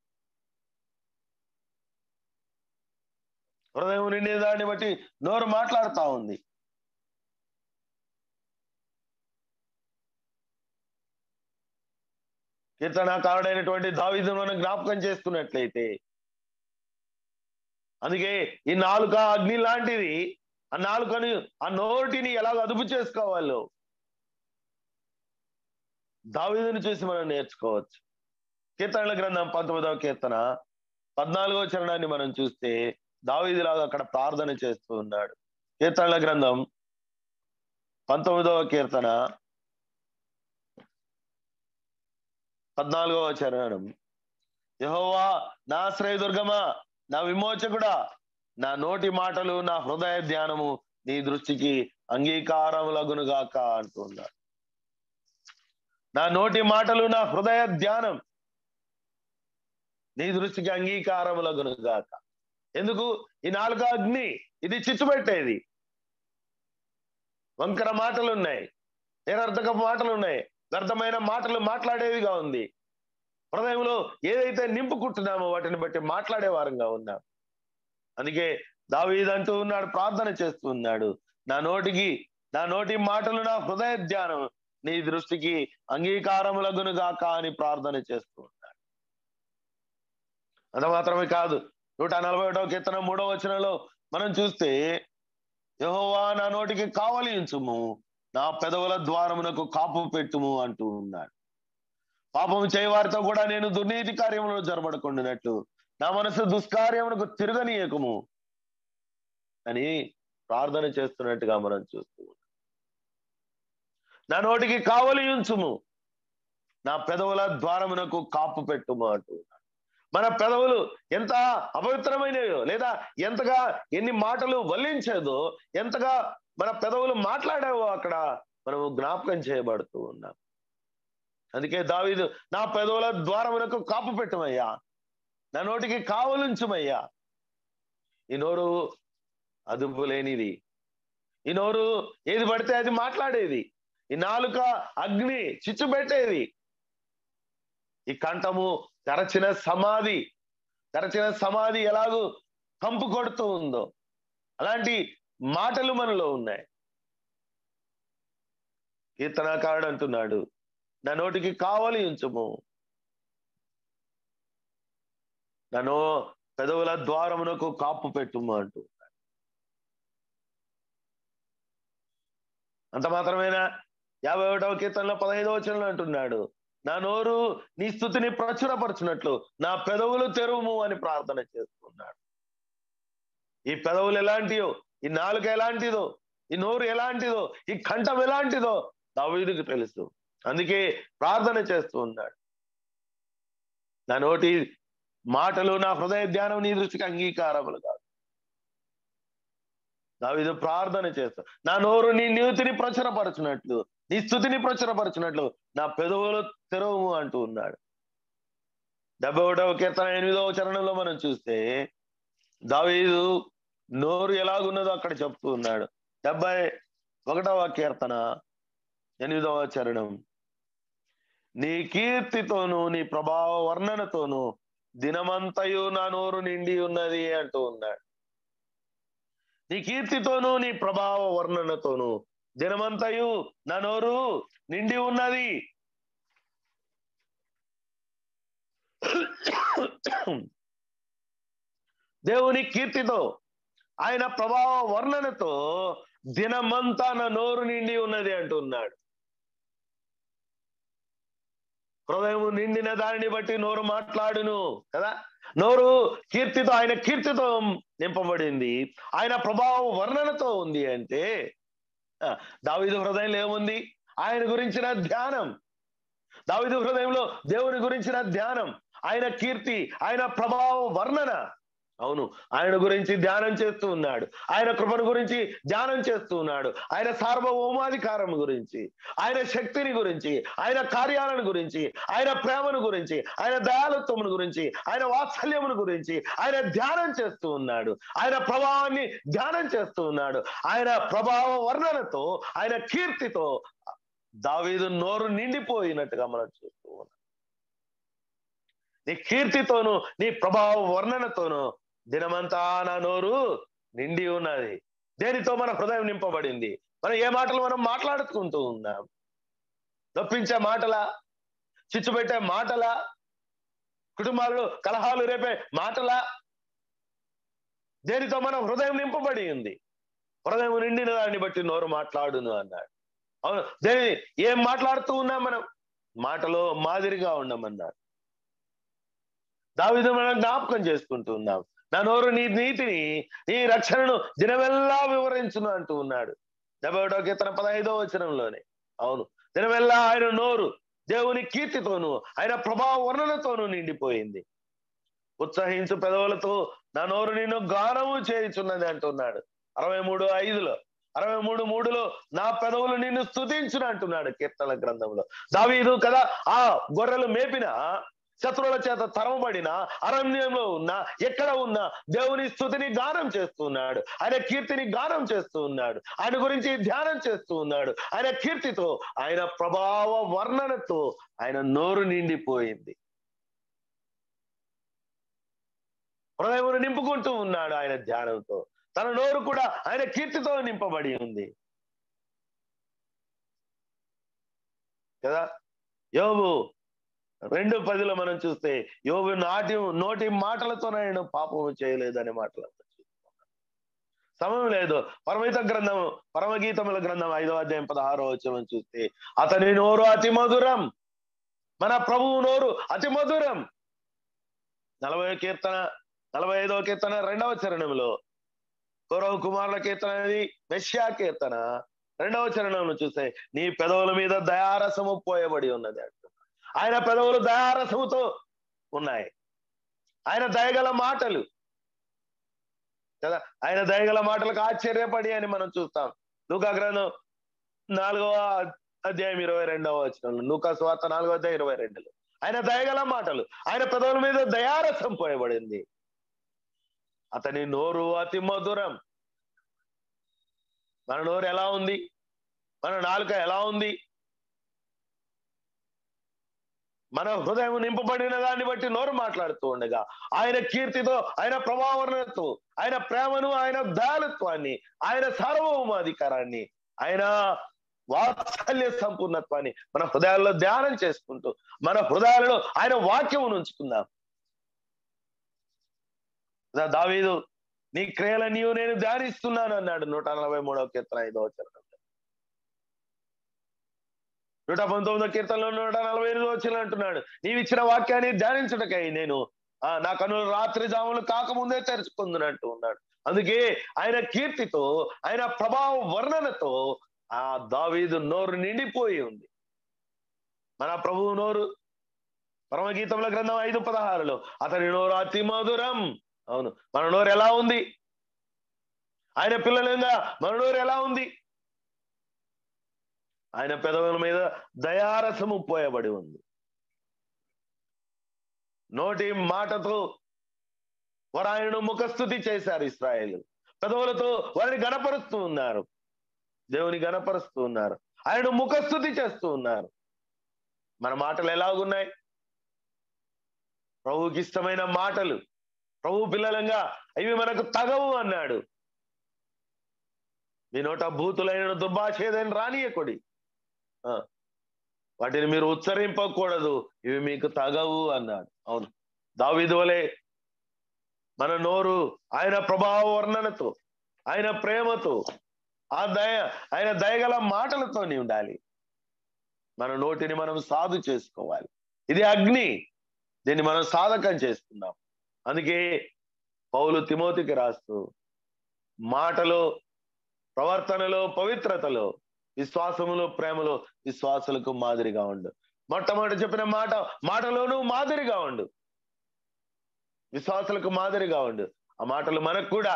హృదయం నిండిన దాన్ని బట్టి నోరు మాట్లాడుతా ఉంది కీర్తనకారుడైనటువంటి దావిదు మనం జ్ఞాపకం చేసుకున్నట్లయితే అందుకే ఈ నాలుక అగ్ని లాంటిది ఆ నాలుకని ఆ నోటిని ఎలా అదుపు చేసుకోవాలో దావిదుని చూసి మనం నేర్చుకోవచ్చు కీర్తనల గ్రంథం పంతొమ్మిదవ కీర్తన పద్నాలుగవ చరణాన్ని మనం చూస్తే దావీదిలాగా అక్కడ ప్రార్థన చేస్తూ ఉన్నాడు కీర్తనల గ్రంథం పంతొమ్మిదవ కీర్తన పద్నాలుగవ చరణం యహోవా నా శ్రేయదుర్గమా నా విమోచకుడా నా నోటి మాటలు నా హృదయ ధ్యానము నీ దృష్టికి అంగీకారములగునుగాక అంటున్నాడు నా నోటి మాటలు నా హృదయ ధ్యానం నీ దృష్టికి అంగీకారములగునుగాక ఎందుకు ఈ నాలుగు అగ్ని ఇది చిచ్చుపెట్టేది వంకర మాటలు ఉన్నాయి నిరర్థక మాటలు ఉన్నాయి వ్యర్థమైన మాటలు మాట్లాడేవిగా ఉంది హృదయంలో ఏదైతే నింపుకుంటున్నామో వాటిని బట్టి మాట్లాడే వారంగా ఉన్నాం అందుకే దావీద్ అంటూ ఉన్నాడు ప్రార్థన చేస్తూ ఉన్నాడు నా నోటికి నా నోటి మాటలు నా హృదయ ధ్యానం నీ దృష్టికి అంగీకారములగునుగాక అని ప్రార్థన చేస్తూ ఉన్నాడు అంత మాత్రమే కాదు నూట నలభై ఒకటో కీర్తన మూడో వచనంలో మనం చూస్తే యహోవా నా నోటికి కావలి ఉంచుము నా పెదవుల ద్వారమునకు కాపు పెట్టుము అంటూ ఉన్నాడు పాపం చేయవారితో కూడా నేను దుర్నీతి కార్యములను జరబడుకుండినట్లు నా మనసు దుష్కార్యమునకు తిరగనీయకము అని ప్రార్థన చేస్తున్నట్టుగా మనం చూస్తూ ఉన్నాం నా నోటికి కావలి ఉంచుము నా పెదవుల ద్వారమునకు కాపు పెట్టుము అంటూ ఉన్నాడు. మన పెదవులు ఎంత అపవిత్రమైనవో లేదా ఎంతగా ఎన్ని మాటలు వల్లించేదో ఎంతగా మన పెదవులు మాట్లాడావో అక్కడ మనము జ్ఞాపకం చేయబడుతూ ఉన్నాం అందుకే దావీదు నా పెదవుల ద్వారమునకు కాపు పెట్టుమయ్యా నా నోటికి కావలుంచుమయ్యా ఈ నోరు అదుపు లేనిది ఈ నోరు ఏది పడితే అది మాట్లాడేది ఈ నాలుక అగ్ని చిచ్చు పెట్టేది ఈ కంఠము తెరచిన సమాధి తెరచిన సమాధి ఎలాగూ కంపు కొడుతూ ఉందో అలాంటి మాటలు మనలో ఉన్నాయి కీర్తనాకారుడు అంటున్నాడు నా నోటికి కావాలి ఉంచుము నన్ను పెదవుల ద్వారమునకు కాపు పెట్టుము అంటూ అంత మాత్రమేనా యాభై ఒకటవ కీర్తనలో పదహైదవ వచనంలో అంటున్నాడు నా నోరు నీ స్థుతిని ప్రచురపరచునట్లు నా పెదవులు తెరువుము అని ప్రార్థన చేస్తున్నాడు ఈ పెదవులు ఎలాంటివో ఈ నాలుక ఎలాంటిదో ఈ నోరు ఎలాంటిదో ఈ కంఠం ఎలాంటిదో దావీదుకు తెలుసు అందుకే ప్రార్థన చేస్తూ ఉన్నాడు నా నోటి మాటలు నా హృదయ ధ్యానం నీ దృష్టికి అంగీకారములు కాదు దావీదు ప్రార్థన చేస్తా నా నోరు నీ నీతిని ప్రచురపరచునట్లు నీ స్థుతిని ప్రచురపరచునట్లు నా పెదవులు తెరవము అంటూ ఉన్నాడు డెబ్బై ఒకటవ కీర్తన ఎనిమిదవ చరణంలో మనం చూస్తే దావీదు నోరు ఎలాగున్నదో అక్కడ చెప్తూ ఉన్నాడు డెబ్బై ఒకటవ కీర్తన ఎనిమిదవ చరణం నీ కీర్తితోను నీ ప్రభావ వర్ణనతోను దినమంతయు నా నోరు నిండి ఉన్నది అంటూ ఉన్నాడు నీ కీర్తితోను నీ ప్రభావ వర్ణనతోను దినమంతయు నా నోరు నిండి ఉన్నది దేవుని కీర్తితో ఆయన ప్రభావ వర్ణనతో దినమంతా నా నోరు నిండి ఉన్నది అంటున్నాడు హృదయం నిండిన దానిని బట్టి నోరు మాట్లాడును కదా నోరు కీర్తితో ఆయన కీర్తితో నింపబడింది ఆయన ప్రభావం వర్ణనతో ఉంది అంటే ఆ, దావీదు హృదయంలో ఏముంది ఆయన గురించిన ధ్యానం దావీదు హృదయంలో దేవుని గురించిన ధ్యానం ఆయన కీర్తి ఆయన ప్రభావ వర్ణన అవును ఆయన గురించి ధ్యానం చేస్తూ ఉన్నాడు ఆయన కృపను గురించి ధ్యానం చేస్తూ ఉన్నాడు ఆయన సార్వభౌమాధికారం గురించి ఆయన శక్తిని గురించి ఆయన కార్యాలను గురించి ఆయన ప్రేమను గురించి ఆయన దయాలత్వమును గురించి ఆయన వాత్సల్యమును గురించి ఆయన ధ్యానం చేస్తూ ఉన్నాడు ఆయన ప్రభావాన్ని ధ్యానం చేస్తూ ఉన్నాడు ఆయన ప్రభావ వర్ణనతో ఆయన కీర్తితో దావీదు నోరు నిండిపోయినట్టుగా మనం చూస్తూ ఉన్నాం నీ కీర్తితోను నీ ప్రభావ వర్ణనతోను దినమంతా నా నోరు నిండి ఉన్నది దేనితో మన హృదయం నింపబడింది మనం ఏ మాటలు మనం మాట్లాడుకుంటూ ఉన్నాం నొప్పించే మాటలా చిచ్చు పెట్టే మాటలా కుటుంబాలలో కలహాలు రేపే మాటలా దేనితో మన హృదయం నింపబడి ఉంది హృదయం నిండిన దాన్ని బట్టి నోరు మాట్లాడును అన్నాడు అవును దేని ఏం మాట్లాడుతూ ఉన్నాం మనం మాటలో మాదిరిగా ఉండమన్నాడు దావిదు మనం జ్ఞాపకం చేసుకుంటూ ఉన్నాం నా నోరు నీ నీతిని నీ రక్షణను దినమెల్లా వివరించును అంటూ ఉన్నాడు డెబ్బై ఒకటో కీర్తన పదహైదో వచనంలోనే అవును దినమెల్లా ఆయన నోరు దేవుని కీర్తితోను ఆయన ప్రభావ వర్ణనతోనూ నిండిపోయింది ఉత్సహించు పెదవులతో నా నోరు నిన్ను గానము చేయుచున్నది అంటున్నాడు అరవై మూడు ఐదులో అరవై మూడు మూడులో నా పెదవులు నిన్ను స్తుతించును అంటున్నాడు కీర్తన గ్రంథంలో దావీదు కదా ఆ గొర్రెలు మేపిన శత్రువుల చేత తరమబడిన అరణ్యంలో ఉన్న ఎక్కడ ఉన్నా దేవుని స్థుతిని గానం చేస్తూ ఉన్నాడు ఆయన కీర్తిని గానం చేస్తూ ఉన్నాడు ఆయన గురించి ధ్యానం చేస్తూ ఉన్నాడు ఆయన కీర్తితో ఆయన ప్రభావ వర్ణనతో ఆయన నోరు నిండిపోయింది హృదయమును నింపుకుంటూ ఉన్నాడు ఆయన ధ్యానంతో తన నోరు కూడా ఆయన కీర్తితో నింపబడి ఉంది కదా యోబు రెండు పదిలో మనం చూస్తే యోబు నాటి నోటి మాటలతో నేను పాపము చేయలేదనే మాటలు సమయం లేదు పరమిత గ్రంథం పరమగీతముల గ్రంథం ఐదవ అధ్యాయం పదహారో వచ్చం చూస్తే అతని నోరు అతి మధురం మన ప్రభువు నోరు అతి మధురం నలభై కీర్తన నలభై ఐదవ కీర్తన రెండవ చరణంలో కౌరవ కుమారుల కీర్తన అనేది మెస్సియా కీర్తన రెండవ చరణంలో చూస్తే నీ పెదవుల మీద దయారసము పోయబడి ఉన్నది అంటున్నాడు ఆయన పెదవులు దయారసముతో ఉన్నాయి ఆయన దయగల మాటలు కదా ఆయన దయగల మాటలకు ఆశ్చర్యపడి అని మనం చూస్తాం లూకా గ్రంథం నాలుగవ అధ్యాయం ఇరవై రెండవ వచనంలో లూకా స్వార్త నాలుగవ అధ్యాయం ఇరవై రెండులో ఆయన దయగల మాటలు ఆయన పెదవుల మీద దయారసం పోయబడింది అతని నోరు అతి మధురం మన నోరు ఎలా ఉంది మన నాలుక ఎలా ఉంది మన హృదయం నింపబడిన దాన్ని బట్టి నోరు మాట్లాడుతూ ఉండగా ఆయన కీర్తితో ఆయన ప్రభావనతో ఆయన ప్రేమను ఆయన దయాలత్వాన్ని ఆయన సార్వభౌమాధికారాన్ని ఆయన వాత్సల్య సంపూర్ణత్వాన్ని మన హృదయాల్లో ధ్యానం చేసుకుంటూ మన హృదయాలలో ఆయన వాక్యం ఉంచుకుందాం దా- దావీదు నీ క్రియల నీవు నేను ధ్యానిస్తున్నాను అన్నాడు నూట నలభై మూడవ కీర్తన ఐదవ చరణం నూట పంతొమ్మిదో కీర్తనలో నూట నలభై ఎనిమిదో వచ్చిన అంటున్నాడు నీవు ఇచ్చిన వాక్యాన్ని ధ్యానించుటకై నేను ఆ నా కనులు రాత్రి జాములు కాకముందే తెరుచుకుందునంటూ ఉన్నాడు అందుకే ఆయన కీర్తితో ఆయన ప్రభావ వర్ణనతో ఆ దావీదు నోరు నిండిపోయి ఉంది మన ప్రభువు నోరు పరమగీతముల గ్రంథం ఐదు పదహారులో అతని నోరు అతి మధురం అవును మన నోరు ఎలా ఉంది ఆయన పిల్లలంగా మన నోరు ఎలా ఉంది ఆయన పెదవుల మీద దయారసము పోయబడి ఉంది నోటి మాటతో వారు ఆయనను ముఖస్థుతి చేశారు ఇస్రాయేల్ పెదవులతో వారిని గణపరుస్తూ ఉన్నారు దేవుని గణపరుస్తూ ఉన్నారు ఆయన ముఖస్థుతి చేస్తూ ఉన్నారు మన మాటలు ఎలాగున్నాయి ప్రభువుకి ఇష్టమైన మాటలు ప్రభు పిల్లలంగా ఇవి మనకు తగవు అన్నాడు మీ నోట భూతులైన దుర్భాష ఏదైనా రానియకొడి ఆ, వాటిని మీరు ఉచ్చరింపకూడదు ఇవి మీకు తగవు అన్నాడు అవును దావీదు వలె మన నోరు ఆయన ప్రభావ వర్ణనతో ఆయన ప్రేమతో ఆ దయ ఆయన దయగల మాటలతో ఉండాలి మన నోటిని మనం సాధు చేసుకోవాలి ఇది అగ్ని దీన్ని మనం సాధకం చేసుకుందాం అందుకే పౌలు తిమోతికి రాస్తూ మాటలో ప్రవర్తనలో పవిత్రతలో విశ్వాసములో ప్రేమలో విశ్వాసులకు మాదిరిగా ఉండు మొట్టమొదటి చెప్పిన మాట మాటలోనూ మాదిరిగా ఉండు విశ్వాసులకు మాదిరిగా ఉండు ఆ మాటలు మనకు కూడా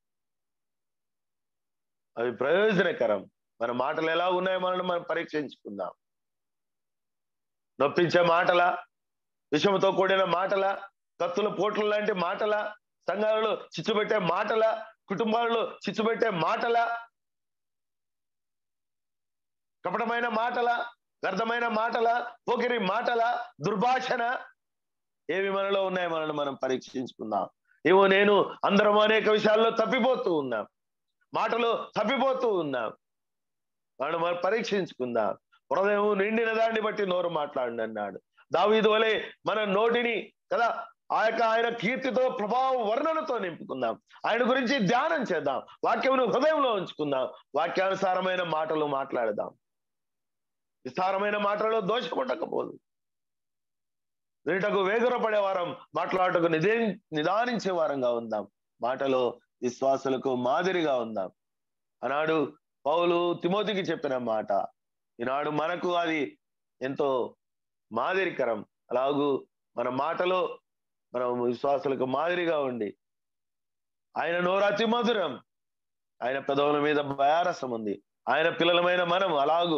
అవి ప్రయోజనకరం మన మాటలు ఎలా ఉన్నాయో మనం మనం పరీక్షించుకుందాం నొప్పించే మాటల విషముతో కూడిన మాటల కత్తుల పోట్ల లాంటి మాటల సంఘాలలో చిచ్చుపెట్టే మాటల కుటుంబాలలో చిచ్చుపెట్టే మాటల కపటమైన మాటల వ్యర్థమైన మాటల పోకిరి మాటల దుర్భాషణ ఏవి మనలో ఉన్నాయి మనల్ని మనం పరీక్షించుకుందాం ఏమో నేను అందరం అనేక విషయాల్లో తప్పిపోతూ ఉన్నాం మాటలు తప్పిపోతూ ఉన్నాం మనం మనం పరీక్షించుకుందాం హృదయం నిండిన దాన్ని బట్టి నోరు మాట్లాడండి అన్నాడు దావీదు వలె మన నోటిని కదా ఆ యొక్క ఆయన కీర్తితో ప్రభావ వర్ణనతో నింపుకుందాం ఆయన గురించి ధ్యానం చేద్దాం వాక్యమును హృదయంలో ఉంచుకుందాం వాక్యానుసారమైన మాటలు మాట్లాడదాం విస్తారమైన మాటలలో దోషం ఉండకపోదు వీటకు వేగురపడే వారం మాట్లాడటకు నిదే నిదానించే వారంగా ఉందాం మాటలో విశ్వాసులకు మాదిరిగా ఉందాం ఆనాడు పౌలు తిమోతికి చెప్పిన మాట ఈనాడు మనకు అది ఎంతో మాదిరికరం అలాగూ మన మాటలో మనం విశ్వాసులకు మాదిరిగా ఉండి ఆయన నోరు అతి మధురం ఆయన పెదవుల మీద భయారసం ఉంది ఆయన పిల్లలమైన మనం అలాగూ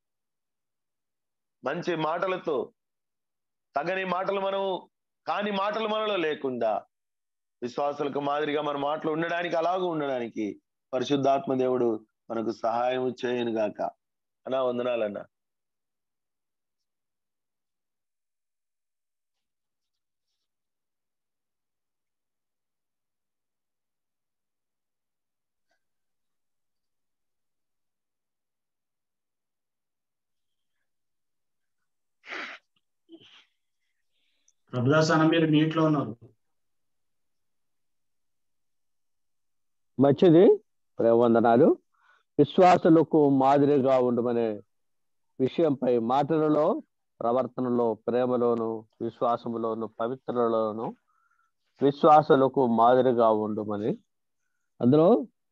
మంచి మాటలతో తగని మాటలు మనం కాని మాటలు మనలో లేకుండా విశ్వాసులకు మాదిరిగా మన మాటలు ఉండడానికి అలాగూ ఉండడానికి పరిశుద్ధాత్మ దేవుడు మనకు సహాయం చేయను గాక అన్నా వందనాలన్నా ప్రభుదాస్ అన్న మీరు మ్యూట్ లో ఉన్నారు మంచిది ప్రేమవందనాలు విశ్వాసులకు మాదిరిగా ఉండమనే విషయంపై మాటలలో ప్రవర్తనలో ప్రేమలోను విశ్వాసములోను పవిత్రలోను విశ్వాసులకు మాదిరిగా ఉండమని అందులో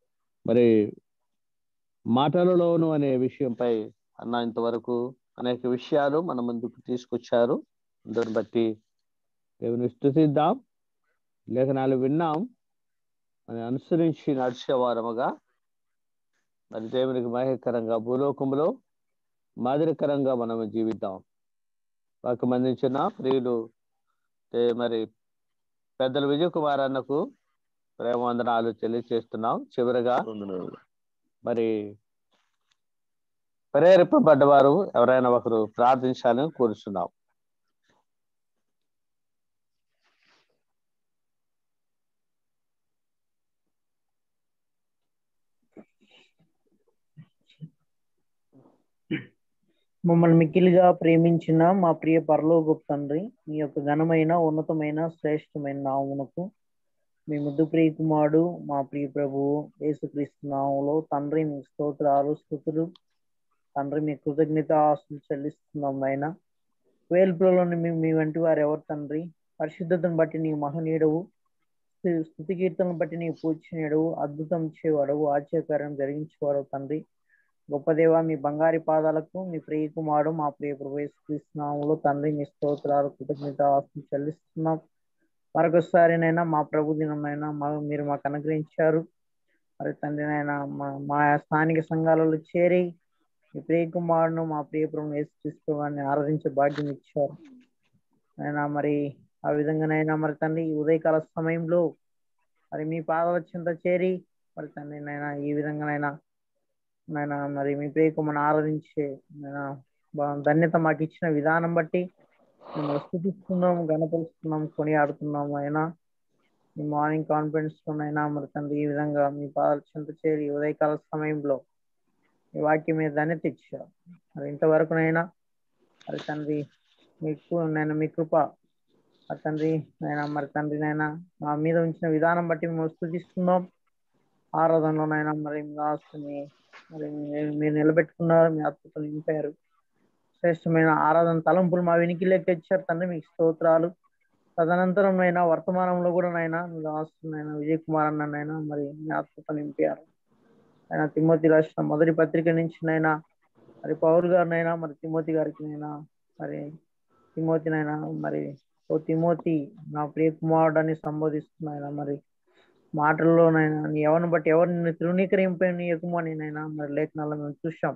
మరి మాటలలోను అనే విషయంపై అన్న ఇంతవరకు అనేక విషయాలు మన ముందుకు తీసుకొచ్చారు దాన్ని బట్టి దేవుని స్థుతిద్దాం లేఖనాలు విన్నాం అని అనుసరించి నడిచేవారముగా మరి దేవునికి మహేకరంగా భూలోకంలో మాదిరికరంగా మనం జీవిద్దాం వారికి అందించిన ప్రియులు ఏ మరి పెద్దల విజయ్ కుమార్ అన్నకు ప్రేమ వందనాలు తెలియజేస్తున్నాం చివరిగా వందనాలు. మరి ప్రేరేపబడ్డవారు ఎవరైనా ఒకరు ప్రార్థించాలని కోరుచున్నాం మమ్మల్ని మిక్కిలిగా ప్రేమించిన మా ప్రియ పరలోకపు తండ్రి మీ యొక్క ఘనమైన ఉన్నతమైన శ్రేష్టమైన నామునకు మీ ముద్దు ప్రియ కుమారుడు మా ప్రియ ప్రభువు యేసుక్రీస్తు నామంలో తండ్రి మీ స్తోత్రాలు స్థుతులు తండ్రి మీ కృతజ్ఞత ఆస్తులు చెల్లిస్తున్నాం నాయన వేల్పులలోని మీ మీ వంటి వారు ఎవరు తండ్రి పరిశుద్ధతను బట్టి నీ మహనీయుడవు స్థు- స్థుతి కీర్తనను బట్టి నీ పూజనీయుడవు అద్భుతం ఇచ్చేవాడవు ఆశ్చర్యకార్యం జరిగించేవాడు తండ్రి గొప్ప దేవ మీ బంగారి పాదాలకు మీ ప్రియ కుమారుడు మా ప్రియ ప్రవేశిస్తున్నాములో తండ్రి మీ స్తోత్రాలు కృతజ్ఞత ఆస్తులు చెల్లిస్తున్నాం మరొకసారినైనా మా ప్రభు దినమైనా మా మీరు మాకు అనుగ్రహించారు మరి తండ్రినైనా మా మా స్థానిక సంఘాలలో చేరి మీ ప్రియ కుమారుడును మా ప్రియ ప్రభు యేసుక్రీస్తు వారిని ఆరాధించే భాగ్యం ఇచ్చారు అయినా మరి ఆ విధంగానైనా మరి తండ్రి ఈ ఉదయకాల సమయంలో మరి మీ పాదాల చింత చేరి మరి తండ్రి నైనా ఈ విధంగానైనా నాయన మరి మీ ప్రియకుమని ఆరాధించే నాయన బా- ధన్యత మాకు ఇచ్చిన విధానం బట్టి మేము స్థుతిస్తున్నాం గణపరుస్తున్నాం కొనియాడుతున్నాం అయినా ఈ మార్నింగ్ కాన్ఫిడెన్స్ లోనైనా మరి తండ్రి ఈ విధంగా మీ పాదాల చెంత చేరి ఈ ఉదయకాల సమయంలో ఈ వాక్యం మీద ధన్యత ఇచ్చారు మరి ఇంతవరకునైనా మరి తండ్రి మీకు నేను మీ కృప మరి తండ్రి నైనా మరి తండ్రి నైనా మా మీద ఉంచిన విధానం బట్టి మేము స్థుతిస్తున్నాం ఆరాధనలోనైనా మరి మీ ఆస్తుని మరి మీరు- మీరు నిలబెట్టుకున్నారు మీ ఆత్మతో నింపారు శ్రేష్టమైన ఆరాధన తలంపులు మా వెనికిలోకి తెచ్చారు తండ్రి మీకు స్తోత్రాలు తదనంతరం అయినా వర్తమానంలో కూడా నైనా మీరు ఆస్తున్నైనా విజయ్ కుమార్ అన్ననైనా మరి మీ ఆత్మతో నింపారు ఆయన తిమ్మతి రాసిన మొదటి పత్రిక నుంచి నైనా మరి పౌరు గారినైనా మరి తిమోతి గారికి నైనా మరి తిమోతినైనా మరి ఓ తిమోతి నా ప్రియ కుమారుడు అని సంబోధిస్తున్నాయన మరి మాటల్లోనైనా నీ ఎవరిని బట్టి ఎవరు నిన్ను తృణీకరింపనీయకము అని నైనా మరి లేఖనాల్లో మేము చూసాం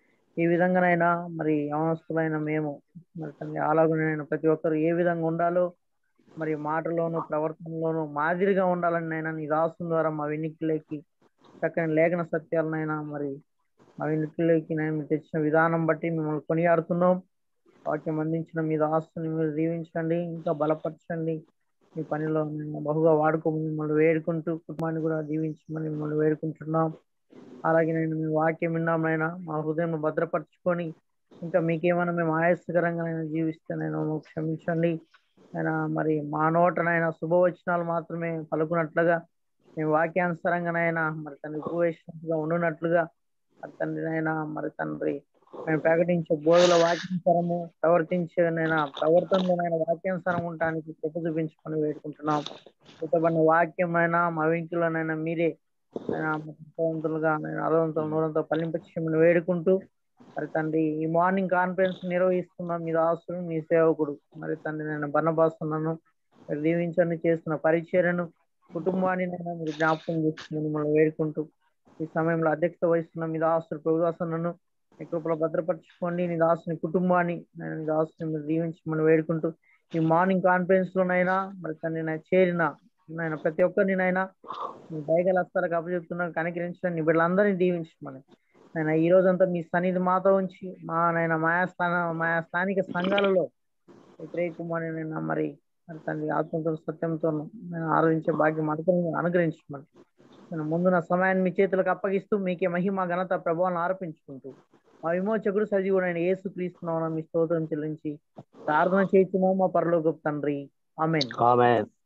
ఈ విధంగానైనా మరి యవనస్తులైన మేము మరి తండ్రి అలాగునైనా ప్రతి ఒక్కరు ఏ విధంగా ఉండాలో మరి మాటలోను ప్రవర్తనలోను మాదిరిగా ఉండాలని నైనా నీ దాసుల ద్వారా మా వెన్నికిలోకి చక్కని లేఖన సత్యాలనైనా మరి మా వెన్నికిలోకి నేను మీరు తెచ్చిన విధానం బట్టి మిమ్మల్ని కొనియాడుతున్నాం వాక్యం అందించిన మీ దాస్తుని మీరు దీవించండి ఇంకా బలపరచండి మీ పనిలో మేము బహుగా వాడుకోమని మిమ్మల్ని వేడుకుంటూ కుటుంబాన్ని కూడా దీవించమని మిమ్మల్ని వేడుకుంటున్నాం అలాగే నేను మీ వాక్యం విన్నామైనా మా హృదయం భద్రపరచుకొని ఇంకా మీకేమైనా మేము ఆయాసకరంగా నేను జీవిస్తే నేను మమ్మల్ని క్షమించండి అయినా మరి మా నోటనైనా శుభవచనాలు మాత్రమే పలుకున్నట్లుగా మేము వాక్యానుసారంగానైనా మరి తండ్రి ఉపవేశంగా ఉండునట్లుగా మరి తండ్రినైనా మరి తండ్రి మేము ప్రకటించే బోధుల వాక్యానుసారము ప్రవర్తించేనైనా ప్రవర్తనలోనైనా వాక్యానుసారం ఉండటానికి కృప చూపించుకొని వేడుకుంటున్నాం కృతపడిన వాక్యమైనా మా వెంకులనైనా మీరే అయినా భక్తివంతులుగా నేను అరవంతులు నూరంతో పల్లింపచేయమని వేడుకుంటూ మరి తండ్రి ఈ మార్నింగ్ కాన్ఫరెన్స్ నిర్వహిస్తున్న మీ దాసుడు మీ సేవకుడు మరి తండ్రి నేను బన్నబాస్తున్నాను మీరు దీవించండి చేస్తున్న పరిచర్యను కుటుంబాన్ని నేను మీరు జ్ఞాపకం చేసుకుని మిమ్మల్ని వేడుకుంటూ ఈ సమయంలో అధ్యక్షత వహిస్తున్న మీ దాసుడు ప్రభుదాసనను మీ కృపలో భద్రపరచుకోండి నీ దాసుని కుటుంబాన్ని నేను నీ దాసుని మీరు దీవించమని వేడుకుంటూ ఈ మార్నింగ్ కాన్ఫరెన్స్ లోనైనా మరి తండ్రి నేను చేరిన నాయన ప్రతి ఒక్కరిని నైనా మీ దయగల హస్తాలకు అప్పచెప్తున్నాను కనికరించడం నీ బిడ్డలందరినీ దీవించమని నేను ఈ రోజంతా మీ సన్నిధి మాతో ఉంచి మా నాయన మాయా స్థాన మాయా స్థానిక సంఘాలలో ఈ ప్రేయ కుమారుని నేను మరి మరి తండ్రి ఆత్మతో సత్యంతో నేను ఆరాధించే భాగ్యం అనుగ్రహం అనుగ్రహించమని నేను ముందున్న సమయాన్ని మీ చేతులకు అప్పగిస్తూ మీకే మహిమ ఘనత ప్రభావాలను ఆరోపించుకుంటూ మా విమోచకుడు సజీవుడైన యేసు క్రీస్తున్నాం మీ స్తోత్రం చెల్లించి ప్రార్థన చేస్తున్నాం మా పరలోకపు తండ్రి ఆమెన్ ఆమెన్